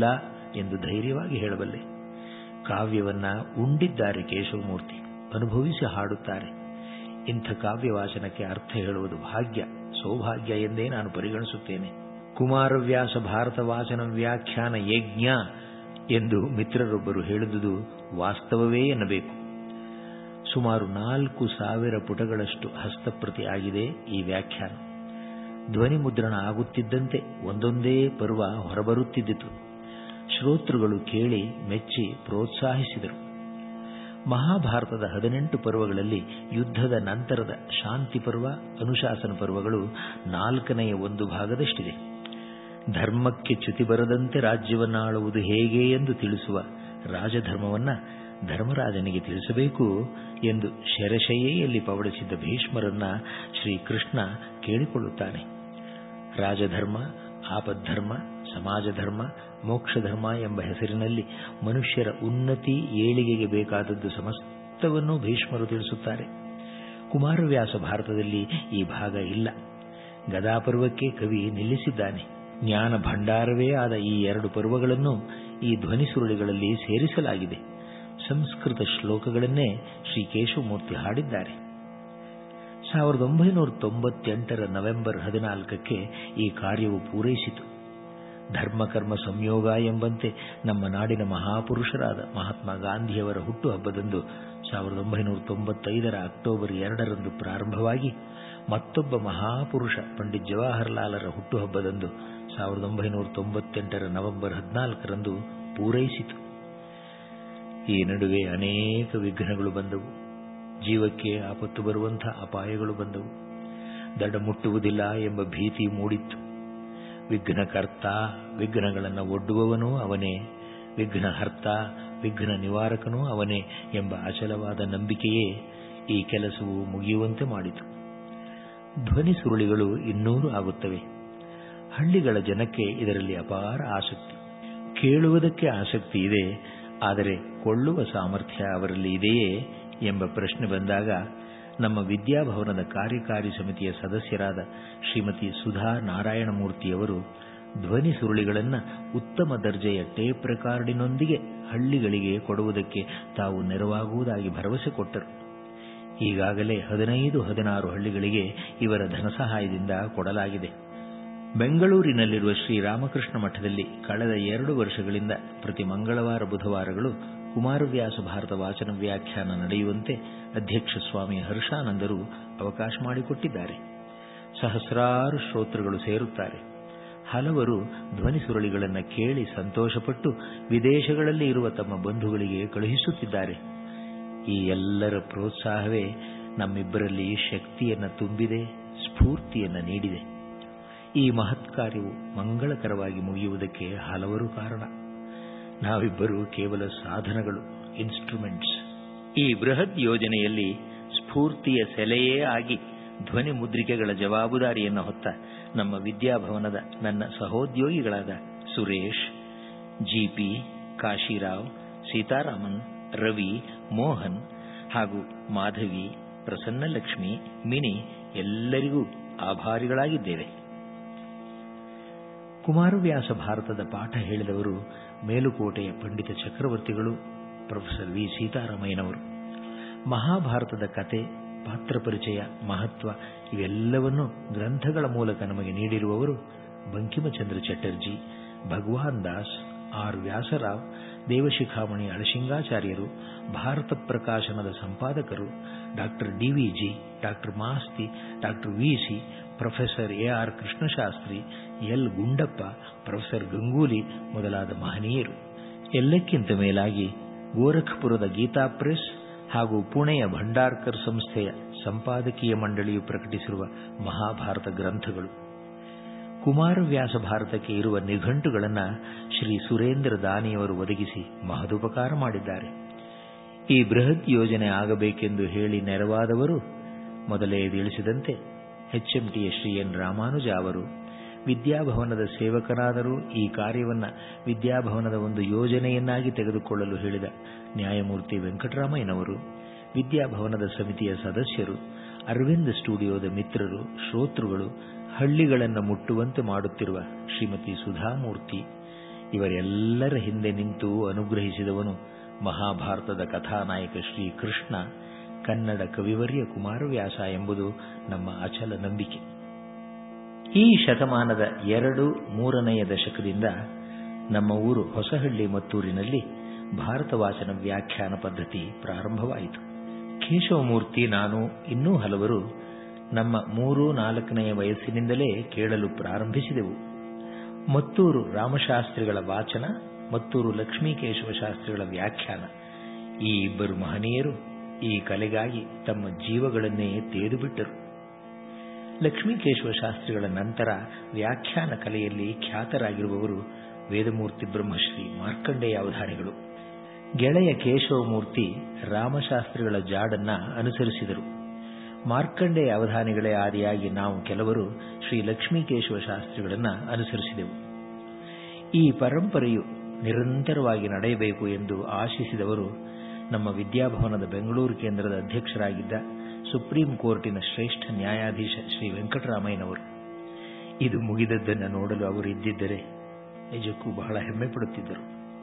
ಎಂದು ಧೈರ್ಯವಾಗಿ ಹೇಳಬಲ್ಲೆ ಕಾವ್ಯವನ್ನ ಉಂಡಿದ್ದಾರೆ ಕೇಶವಮೂರ್ತಿ ಅನುಭವಿಸಿ ಹಾಡುತ್ತಾರೆ ಇಂಥ ಕಾವ್ಯ ವಾಚನಕ್ಕೆ ಅರ್ಥ ಹೇಳುವುದು ಭಾಗ್ಯ ಸೌಭಾಗ್ಯ ಎಂದೇ ನಾನು ಪರಿಗಣಿಸುತ್ತೇನೆ ಕುಮಾರವ್ಯಾಸ ಭಾರತ ವಾಚನ ವ್ಯಾಖ್ಯಾನ ಯಜ್ಞ ಎಂದು ಮಿತ್ರರೊಬ್ಬರು ಹೇಳಿದುದು ವಾಸ್ತವವೇ ಎನ್ನಬೇಕು ಸುಮಾರು ನಾಲ್ಕು ಸಾವಿರ ಪುಟಗಳಷ್ಟು ಹಸ್ತಪ್ರತಿ ಆಗಿದೆ ಈ ವ್ಯಾಖ್ಯಾನ ಧ್ವನಿ ಮುದ್ರಣ ಆಗುತ್ತಿದ್ದಂತೆ ಒಂದೊಂದೇ ಪರ್ವ ಹೊರಬರುತ್ತಿದ್ದಿತು ಶ್ರೋತೃಗಳು ಕೇಳಿ ಮೆಚ್ಚಿ ಪ್ರೋತ್ಸಾಹಿಸಿದರು ಮಹಾಭಾರತದ ಹದಿನೆಂಟು ಪರ್ವಗಳಲ್ಲಿ ಯುದ್ಧದ ನಂತರದ ಶಾಂತಿ ಪರ್ವ ಅನುಶಾಸನ ಪರ್ವಗಳು ನಾಲ್ಕನೆಯ ಒಂದು ಭಾಗದಷ್ಟಿದೆ ಧರ್ಮಕ್ಕೆ ಚ್ಯುತಿ ಬರದಂತೆ ರಾಜ್ಯವನ್ನಾಳುವುದು ಹೇಗೆ ಎಂದು ತಿಳಿಸುವ ರಾಜಧರ್ಮವನ್ನ ಧರ್ಮರಾಜನಿಗೆ ತಿಳಿಸಬೇಕು ಎಂದು ಶರಶಯ್ಯೆಯಲ್ಲಿ ಪವಡಿಸಿದ್ದ ಭೀಷ್ಮರನ್ನ ಶ್ರೀಕೃಷ್ಣ ಕೇಳಿಕೊಳ್ಳುತ್ತಾನೆ ರಾಜಧರ್ಮ ಆಪದ್ಧರ್ಮ ಸಮಾಜಧರ್ಮ ಮೋಕ್ಷಧರ್ಮ ಎಂಬ ಹೆಸರಿನಲ್ಲಿ ಮನುಷ್ಯರ ಉನ್ನತಿ ಏಳಿಗೆಗೆ ಬೇಕಾದದ್ದು ಸಮಸ್ತವನ್ನೂ ಭೀಷ್ಮರು ತಿಳಿಸುತ್ತಾರೆ ಕುಮಾರವ್ಯಾಸ ಭಾರತದಲ್ಲಿ ಈ ಭಾಗ ಇಲ್ಲ ಗದಾಪರ್ವಕ್ಕೆ ಕವಿ ನಿಲ್ಲಿಸಿದ್ದಾನೆ ಜ್ಞಾನ ಭಂಡಾರವೇ ಆದ ಈ ಎರಡು ಪರ್ವಗಳನ್ನು ಈ ಧ್ವನಿ ಸುರುಳಿಗಳಲ್ಲಿ ಸೇರಿಸಲಾಗಿದೆ ಸಂಸ್ಕೃತ ಶ್ಲೋಕಗಳನ್ನೇ ಶ್ರೀ ಕೇಶವಮೂರ್ತಿ ಹಾಡಿದ್ದಾರೆ ಸಾವಿರದ ಒಂಬೈನೂರ ತೊಂಬತ್ತೆಂಟರ ನವೆಂಬರ್ ಹದಿನಾಲ್ಕಕ್ಕೆ ಈ ಕಾರ್ಯವು ಪೂರೈಸಿತು ಧರ್ಮಕರ್ಮ ಸಂಯೋಗ ಎಂಬಂತೆ ನಮ್ಮ ನಾಡಿನ ಮಹಾಪುರುಷರಾದ ಮಹಾತ್ಮ ಗಾಂಧಿಯವರ ಹುಟ್ಟುಹಬ್ಬದಂದು ಸಾವಿರದ ಒಂಬೈನೂರ ತೊಂಬತ್ತೈದರ ಅಕ್ಟೋಬರ್ ಎರಡರಂದು ಪ್ರಾರಂಭವಾಗಿ ಮತ್ತೊಬ್ಬ ಮಹಾಪುರುಷ ಪಂಡಿತ್ ಜವಾಹರಲಾಲರ ಹುಟ್ಟುಹಬ್ಬದಂದು ಸಾವಿರದ ಒಂಬೈನೂರ ತೊಂಬತ್ತೆಂಟರ ನವೆಂಬರ್ ಹದಿನಾಲ್ಕರಂದು ಪೂರೈಸಿತು ಈ ನಡುವೆ ಅನೇಕ ವಿಘ್ನಗಳು ಬಂದವು ಜೀವಕ್ಕೆ ಆಪತ್ತು ಬರುವಂಥ ಅಪಾಯಗಳು ಬಂದವು ದಡ ಮುಟ್ಟುವುದಿಲ್ಲ ಎಂಬ ಭೀತಿ ಮೂಡಿತ್ತು ವಿಘ್ನಕರ್ತ ವಿಘ್ನಗಳನ್ನು ಒಡ್ಡುವವನೂ ಅವನೇ ವಿಘ್ನಹರ್ತ ವಿಘ್ನ ನಿವಾರಕನೂ ಅವನೇ ಎಂಬ ಅಚಲವಾದ ನಂಬಿಕೆಯೇ ಈ ಕೆಲಸವು ಮುಗಿಯುವಂತೆ ಮಾಡಿತು ಧ್ವನಿ ಸುರುಳಿಗಳು ಇನ್ನೂರು ಆಗುತ್ತವೆ ಹಳ್ಳಿಗಳ ಜನಕ್ಕೆ ಇದರಲ್ಲಿ ಅಪಾರ ಆಸಕ್ತಿ ಕೇಳುವುದಕ್ಕೆ ಆಸಕ್ತಿ ಇದೆ ಆದರೆ ಕೊಳ್ಳುವ ಸಾಮರ್ಥ್ಯ ಅವರಲ್ಲಿ ಇದೆಯೇ ಎಂಬ ಪ್ರಶ್ನೆ ಬಂದಾಗ ನಮ್ಮ ವಿದ್ಯಾಭವನದ ಕಾರ್ಯಕಾರಿ ಸಮಿತಿಯ ಸದಸ್ಯರಾದ ಶ್ರೀಮತಿ ಸುಧಾ ನಾರಾಯಣಮೂರ್ತಿಯವರು ಧ್ವನಿ ಸುರುಳಿಗಳನ್ನು ಉತ್ತಮ ದರ್ಜೆಯ ಟೇಪ್ ರೆಕಾರ್ಡಿನೊಂದಿಗೆ ಹಳ್ಳಿಗಳಿಗೆ ಕೊಡುವುದಕ್ಕೆ ತಾವು ನೆರವಾಗುವುದಾಗಿ ಭರವಸೆ ಕೊಟ್ಟರು ಈಗಾಗಲೇ ಹದಿನೈದು ಹದಿನಾರು ಹಳ್ಳಿಗಳಿಗೆ ಇವರ ಧನಸಹಾಯದಿಂದ ಕೊಡಲಾಗಿದೆ ಬೆಂಗಳೂರಿನಲ್ಲಿರುವ ಶ್ರೀರಾಮಕೃಷ್ಣ ಮಠದಲ್ಲಿ ಕಳೆದ ಎರಡು ವರ್ಷಗಳಿಂದ ಪ್ರತಿ ಮಂಗಳವಾರ ಬುಧವಾರಗಳು ಕುಮಾರವ್ಯಾಸ ಭಾರತ ವಾಚನ ವ್ಯಾಖ್ಯಾನ ನಡೆಯುವಂತೆ ಅಧ್ಯಕ್ಷ ಸ್ವಾಮಿ ಹರ್ಷಾನಂದರು ಅವಕಾಶ ಮಾಡಿಕೊಟ್ಟಿದ್ದಾರೆ ಸಹಸ್ರಾರು ಶ್ರೋತೃಗಳು ಸೇರುತ್ತಾರೆ ಹಲವರು ಧ್ವನಿ ಸುರುಳಿಗಳನ್ನು ಕೇಳಿ ಸಂತೋಷಪಟ್ಟು ವಿದೇಶಗಳಲ್ಲಿ ಇರುವ ತಮ್ಮ ಬಂಧುಗಳಿಗೆ ಕಳುಹಿಸುತ್ತಿದ್ದಾರೆ ಈ ಎಲ್ಲರ ಪ್ರೋತ್ಸಾಹವೇ ನಮ್ಮಿಬ್ಬರಲ್ಲಿ ಶಕ್ತಿಯನ್ನು ತುಂಬಿದೆ ಸ್ಫೂರ್ತಿಯನ್ನು ನೀಡಿದೆ ಈ ಮಹತ್ ಕಾರ್ಯವು ಮಂಗಳಕರವಾಗಿ ಮುಗಿಯುವುದಕ್ಕೆ ಹಲವರು ಕಾರಣ ನಾವಿಬ್ಬರು ಕೇವಲ ಸಾಧನಗಳು ಇನ್ಸ್ಟ್ರುಮೆಂಟ್ಸ್ ಈ ಬೃಹತ್ ಯೋಜನೆಯಲ್ಲಿ ಸ್ಫೂರ್ತಿಯ ಸೆಲೆಯೇ ಆಗಿ ಧ್ವನಿ ಮುದ್ರಿಕೆಗಳ ಜವಾಬುದಾರಿಯನ್ನು ಹೊತ್ತ ನಮ್ಮ ವಿದ್ಯಾಭವನದ ನನ್ನ ಸಹೋದ್ಯೋಗಿಗಳಾದ ಸುರೇಶ್ ಜಿಪಿ ಕಾಶಿರಾವ್ ಸೀತಾರಾಮನ್ ರವಿ ಮೋಹನ್ ಹಾಗೂ ಮಾಧವಿ ಪ್ರಸನ್ನಲಕ್ಷ್ಮಿ ಮಿನಿ ಎಲ್ಲರಿಗೂ ಆಭಾರಿಗಳಾಗಿದ್ದೇವೆ ಕುಮಾರವ್ಯಾಸ ಭಾರತದ ಪಾಠ ಹೇಳಿದವರು ಮೇಲುಕೋಟೆಯ ಪಂಡಿತ ಚಕ್ರವರ್ತಿಗಳು ಪ್ರೊಫೆಸರ್ ವಿ ಸೀತಾರಾಮಯ್ಯನವರು ಮಹಾಭಾರತದ ಕತೆ ಪಾತ್ರ ಪರಿಚಯ ಮಹತ್ವ ಇವೆಲ್ಲವನ್ನು ಗ್ರಂಥಗಳ ಮೂಲಕ ನಮಗೆ ನೀಡಿರುವವರು ಬಂಕಿಮಚಂದ್ರ ಚಟರ್ಜಿ ಭಗವಾನ್ ದಾಸ್ ಆರ್ ವ್ಯಾಸರಾವ್ ದೇವಶಿಖಾಮಣಿ ಅಳಶಿಂಗಾಚಾರ್ಯರು ಭಾರತ ಪ್ರಕಾಶನದ ಸಂಪಾದಕರು doctor DVG doctor Masti doctor VC professor A R Krishnashastri L Gundappa professor Ganguly ಮೊದಲಾದ ಮಹನೀಯರು ಎಲ್ಲಕ್ಕಿಂತ ಮೇಲಾಗಿ ಗೋರಖ್ಪುರದ ಗೀತಾ ಪ್ರೆಸ್ ಹಾಗೂ ಪುಣೆಯ ಭಂಡಾರ್ಕರ್ ಸಂಸ್ಥೆಯ ಸಂಪಾದಕೀಯ ಮಂಡಳಿಯು ಪ್ರಕಟಿಸಿರುವ ಮಹಾಭಾರತ ಗ್ರಂಥಗಳು ಕುಮಾರವ್ಯಾಸ ಭಾರತಕ್ಕೆ ಇರುವ ನಿಘಂಟುಗಳನ್ನು ಶ್ರೀ ಸುರೇಂದ್ರ ದಾನಿಯವರು ಒದಗಿಸಿ ಮಹದುಪಕಾರ ಮಾಡಿದ್ದಾರೆ ಈ ಬೃಹತ್ ಯೋಜನೆ ಆಗಬೇಕೆಂದು ಹೇಳಿ ನೆರವಾದವರು ಮೊದಲೇ ತಿಳಿಸಿದಂತೆ ಎಚ್ಎಂಟಿಯ ಶ್ರೀ ಎನ್ ರಾಮಾನುಜ ಅವರು ವಿದ್ಯಾಭವನದ ಸೇವಕರಾದರೂ ಈ ಕಾರ್ಯವನ್ನು ವಿದ್ಯಾಭವನದ ಒಂದು ಯೋಜನೆಯನ್ನಾಗಿ ತೆಗೆದುಕೊಳ್ಳಲು ಹೇಳಿದ ನ್ಯಾಯಮೂರ್ತಿ ವೆಂಕಟರಾಮಯ್ಯನವರು ವಿದ್ಯಾಭವನದ ಸಮಿತಿಯ ಸದಸ್ಯರು ಅರವಿಂದ್ ಸ್ಟುಡಿಯೋದ ಮಿತ್ರರು ಶ್ರೋತೃಗಳು ಹಳ್ಳಿಗಳನ್ನು ಮುಟ್ಟುವಂತೆ ಮಾಡುತ್ತಿರುವ ಶ್ರೀಮತಿ ಸುಧಾಮೂರ್ತಿ ಇವರೆಲ್ಲರ ಹಿಂದೆ ನಿಂತು ಅನುಗ್ರಹಿಸಿದವನು ಮಹಾಭಾರತದ ಕಥಾನಾಯಕ ಶ್ರೀ ಕೃಷ್ಣ ಕನ್ನಡ ಕವಿವರ್ಯ ಕುಮಾರವ್ಯಾಸ ಎಂಬುದು ನಮ್ಮ ಅಚಲ ನಂಬಿಕೆ ಈ ಶತಮಾನದ ಎರಡು ಮೂರನೆಯ ದಶಕದಿಂದ ನಮ್ಮ ಊರು ಹೊಸಹಳ್ಳಿ ಮತ್ತೂರಿನಲ್ಲಿ ಭಾರತ ವಾಚನ ವ್ಯಾಖ್ಯಾನ ಪದ್ಧತಿ ಪ್ರಾರಂಭವಾಯಿತು ಕೇಶವಮೂರ್ತಿ ನಾನು ಇನ್ನೂ ಹಲವರು ನಮ್ಮ ಮೂರು ನಾಲ್ಕನೆಯ ವಯಸ್ಸಿನಿಂದಲೇ ಕೇಳಲು ಪ್ರಾರಂಭಿಸಿದೆವು ಮತ್ತೂರು ರಾಮಶಾಸ್ತ್ರಿಗಳ ವಾಚನ ಮತ್ತೂರು ಲಕ್ಷ್ಮೀಕೇಶವ ಶಾಸ್ತ್ರಿಗಳ ವ್ಯಾಖ್ಯಾನ ಈ ಇಬ್ಬರು ಮಹನೀಯರು ಈ ಕಲೆಗಾಗಿ ತಮ್ಮ ಜೀವಗಳನ್ನೇ ತೆಗೆದು ಬಿಟ್ಟರು ಲಕ್ಷ್ಮೀಕೇಶವ ಶಾಸ್ತ್ರಿಗಳ ನಂತರ ವ್ಯಾಖ್ಯಾನ ಕಲೆಯಲ್ಲಿ ಖ್ಯಾತರಾಗಿರುವವರು ವೇದಮೂರ್ತಿ ಬ್ರಹ್ಮಶ್ರೀ ಮಾರ್ಕಂಡೇಯ ಅವಧಾನಿಗಳು ಗೆಳೆಯ ಕೇಶವಮೂರ್ತಿ ರಾಮಶಾಸ್ತ್ರಿಗಳ ಜಾಡನ್ನ ಅನುಸರಿಸಿದರು ಮಾರ್ಕಂಡೇಯ ಅವಧಾನಿಗಳೇ ಆದಿಯಾಗಿ ನಾವು ಕೆಲವರು ಶ್ರೀ ಲಕ್ಷ್ಮೀಕೇಶವ ಶಾಸ್ತ್ರಿಗಳನ್ನ ಅನುಸರಿಸಿದೆವು ಈ ಪರಂಪರೆಯು ನಿರಂತರವಾಗಿ ನಡೆಯಬೇಕು ಎಂದು ಆಶಿಸಿದವರು ನಮ್ಮ ವಿದ್ಯಾಭವನದ ಬೆಂಗಳೂರು ಕೇಂದ್ರದ ಅಧ್ಯಕ್ಷರಾಗಿದ್ದ ಸುಪ್ರೀಂ ಕೋರ್ಟಿನ ಶ್ರೇಷ್ಠ ನ್ಯಾಯಾಧೀಶ ಶ್ರೀ ವೆಂಕಟರಾಮಯ್ಯನವರು ಇದು ಮುಗಿದದ್ದನ್ನು ನೋಡಲು ಅವರು ಇದ್ದಿದ್ದರೆ ನಿಜಕ್ಕೂ ಬಹಳ ಹೆಮ್ಮೆ ಪಡುತ್ತಿದ್ದರು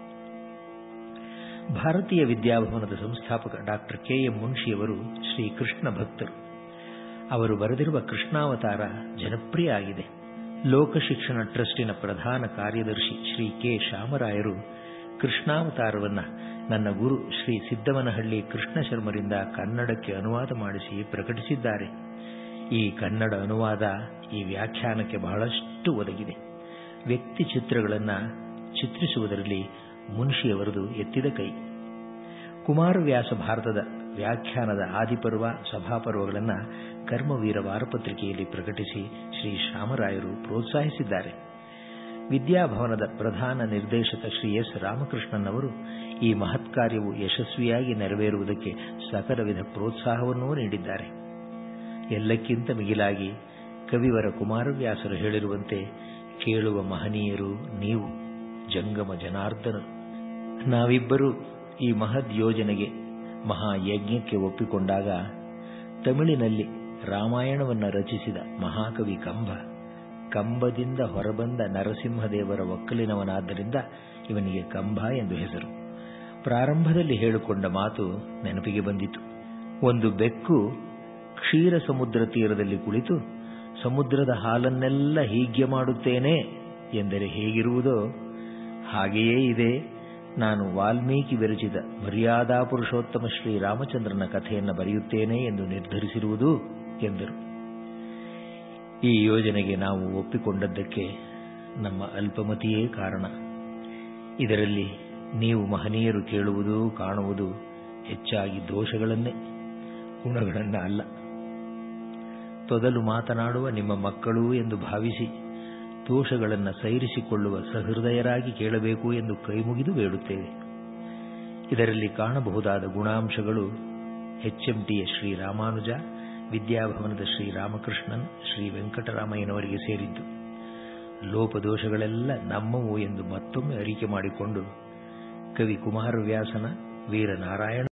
ಭಾರತೀಯ ವಿದ್ಯಾಭವನದ ಸಂಸ್ಥಾಪಕ ಡಾಕ್ಟರ್ ಕೆ ಎಂ ಮುನ್ಷಿಯವರು ಶ್ರೀ ಕೃಷ್ಣ ಭಕ್ತರು ಅವರು ಬರೆದಿರುವ ಕೃಷ್ಣಾವತಾರ ಜನಪ್ರಿಯ ಆಗಿದೆ ಲೋಕಶಿಕ್ಷಣ ಟ್ರಸ್ಟಿನ ಪ್ರಧಾನ ಕಾರ್ಯದರ್ಶಿ ಶ್ರೀ ಕೆ ಶಾಮರಾಯರು ಕೃಷ್ಣಾವತಾರವನ್ನ ನನ್ನ ಗುರು ಶ್ರೀ ಸಿದ್ದವನಹಳ್ಳಿ ಕೃಷ್ಣ ಶರ್ಮರಿಂದ ಕನ್ನಡಕ್ಕೆ ಅನುವಾದ ಮಾಡಿಸಿ ಪ್ರಕಟಿಸಿದ್ದಾರೆ ಈ ಕನ್ನಡ ಅನುವಾದ ಈ ವ್ಯಾಖ್ಯಾನಕ್ಕೆ ಬಹಳಷ್ಟು ಒದಗಿದೆ ವ್ಯಕ್ತಿ ಚಿತ್ರಗಳನ್ನು ಚಿತ್ರಿಸುವುದರಲ್ಲಿ ಮುನ್ಷಿಯವರದು ಎತ್ತಿದ ಕೈ ಕುಮಾರವ್ಯಾಸ ಭಾರತದ ವ್ಯಾಖ್ಯಾನದ ಆದಿಪರ್ವ ಸಭಾಪರ್ವಗಳನ್ನು ಕರ್ಮವೀರ ವಾರಪತ್ರಿಕೆಯಲ್ಲಿ ಪ್ರಕಟಿಸಿ ಶ್ರೀ ಶ್ಯಾಮರಾಯರು ಪ್ರೋತ್ಸಾಹಿಸಿದ್ದಾರೆ ವಿದ್ಯಾಭವನದ ಪ್ರಧಾನ ನಿರ್ದೇಶಕ ಶ್ರೀ ಎಸ್ ರಾಮಕೃಷ್ಣನ್ ಅವರು ಈ ಮಹತ್ ಕಾರ್ಯವು ಯಶಸ್ವಿಯಾಗಿ ನೆರವೇರುವುದಕ್ಕೆ ಸಕಲ ವಿಧ ಪ್ರೋತ್ಸಾಹವನ್ನೂ ನೀಡಿದ್ದಾರೆ ಎಲ್ಲಕ್ಕಿಂತ ಮಿಗಿಲಾಗಿ ಕವಿವರ ಕುಮಾರವ್ಯಾಸರು ಹೇಳಿರುವಂತೆ ಕೇಳುವ ಮಹನೀಯರು ನೀವು ಜಂಗಮ ಜನಾರ್ದನರು ನಾವಿಬ್ಬರು ಈ ಮಹದ್ ಯೋಜನೆಗೆ ಮಹಾಯಜ್ಞಕ್ಕೆ ಒಪ್ಪಿಕೊಂಡಾಗ ತಮಿಳಿನಲ್ಲಿ ರಾಮಾಯಣವನ್ನು ರಚಿಸಿದ ಮಹಾಕವಿ ಕಂಬ ಕಂಬದಿಂದ ಹೊರಬಂದ ನರಸಿಂಹದೇವರ ಒಕ್ಕಲಿನವನಾದ್ದರಿಂದ ಇವನಿಗೆ ಕಂಬ ಎಂದು ಹೆಸರು ಪ್ರಾರಂಭದಲ್ಲಿ ಹೇಳಿಕೊಂಡ ಮಾತು ನೆನಪಿಗೆ ಬಂದಿತು ಒಂದು ಬೆಕ್ಕು ಕ್ಷೀರ ಸಮುದ್ರ ತೀರದಲ್ಲಿ ಕುಳಿತು ಸಮುದ್ರದ ಹಾಲನ್ನೆಲ್ಲ ಹೀಗೆ ಮಾಡುತ್ತೇನೆ ಎಂದರೆ ಹೇಗಿರುವುದೋ ಹಾಗೆಯೇ ಇದೆ ನಾನು ವಾಲ್ಮೀಕಿ ವಿರಚಿತ ಮರ್ಯಾದಾ ಪುರುಷೋತ್ತಮ ಶ್ರೀ ರಾಮಚಂದ್ರನ ಕಥೆಯನ್ನು ಬರೆಯುತ್ತೇನೆ ಎಂದು ನಿರ್ಧರಿಸಿರುವುದು ಎಂದರು ಈ ಯೋಜನೆಗೆ ನಾವು ಒಪ್ಪಿಕೊಂಡದ್ದಕ್ಕೆ ನಮ್ಮ ಅಲ್ಪಮತಿಯೇ ಕಾರಣ ಇದರಲ್ಲಿ ನೀವು ಮಹನೀಯರು ಕೇಳುವುದು ಕಾಣುವುದು ಹೆಚ್ಚಾಗಿ ದೋಷಗಳನ್ನೇ ಗುಣಗಳನ್ನ ಅಲ್ಲ ತೊದಲು ಮಾತನಾಡುವ ನಿಮ್ಮ ಮಕ್ಕಳು ಎಂದು ಭಾವಿಸಿ ದೋಷಗಳನ್ನು ಸೈರಿಸಿಕೊಳ್ಳುವ ಸಹೃದಯರಾಗಿ ಕೇಳಬೇಕು ಎಂದು ಕೈಮುಗಿದು ಬೇಡುತ್ತೇವೆ ಇದರಲ್ಲಿ ಕಾಣಬಹುದಾದ ಗುಣಾಂಶಗಳು ಎಚ್ಎಂಟಿಯ ಶ್ರೀ ರಾಮಾನುಜ ವಿದ್ಯಾಭವನದ ಶ್ರೀ ರಾಮಕೃಷ್ಣನ್ ಶ್ರೀ ವೆಂಕಟರಾಮಯ್ಯನವರಿಗೆ ಸೇರಿದ್ದು ಲೋಪದೋಷಗಳೆಲ್ಲ ನಮ್ಮವು ಎಂದು ಮತ್ತೊಮ್ಮೆ ಅರಿಕೆ ಮಾಡಿಕೊಂಡು ಕವಿ ಕುಮಾರವ್ಯಾಸನ ವೀರನಾರಾಯಣ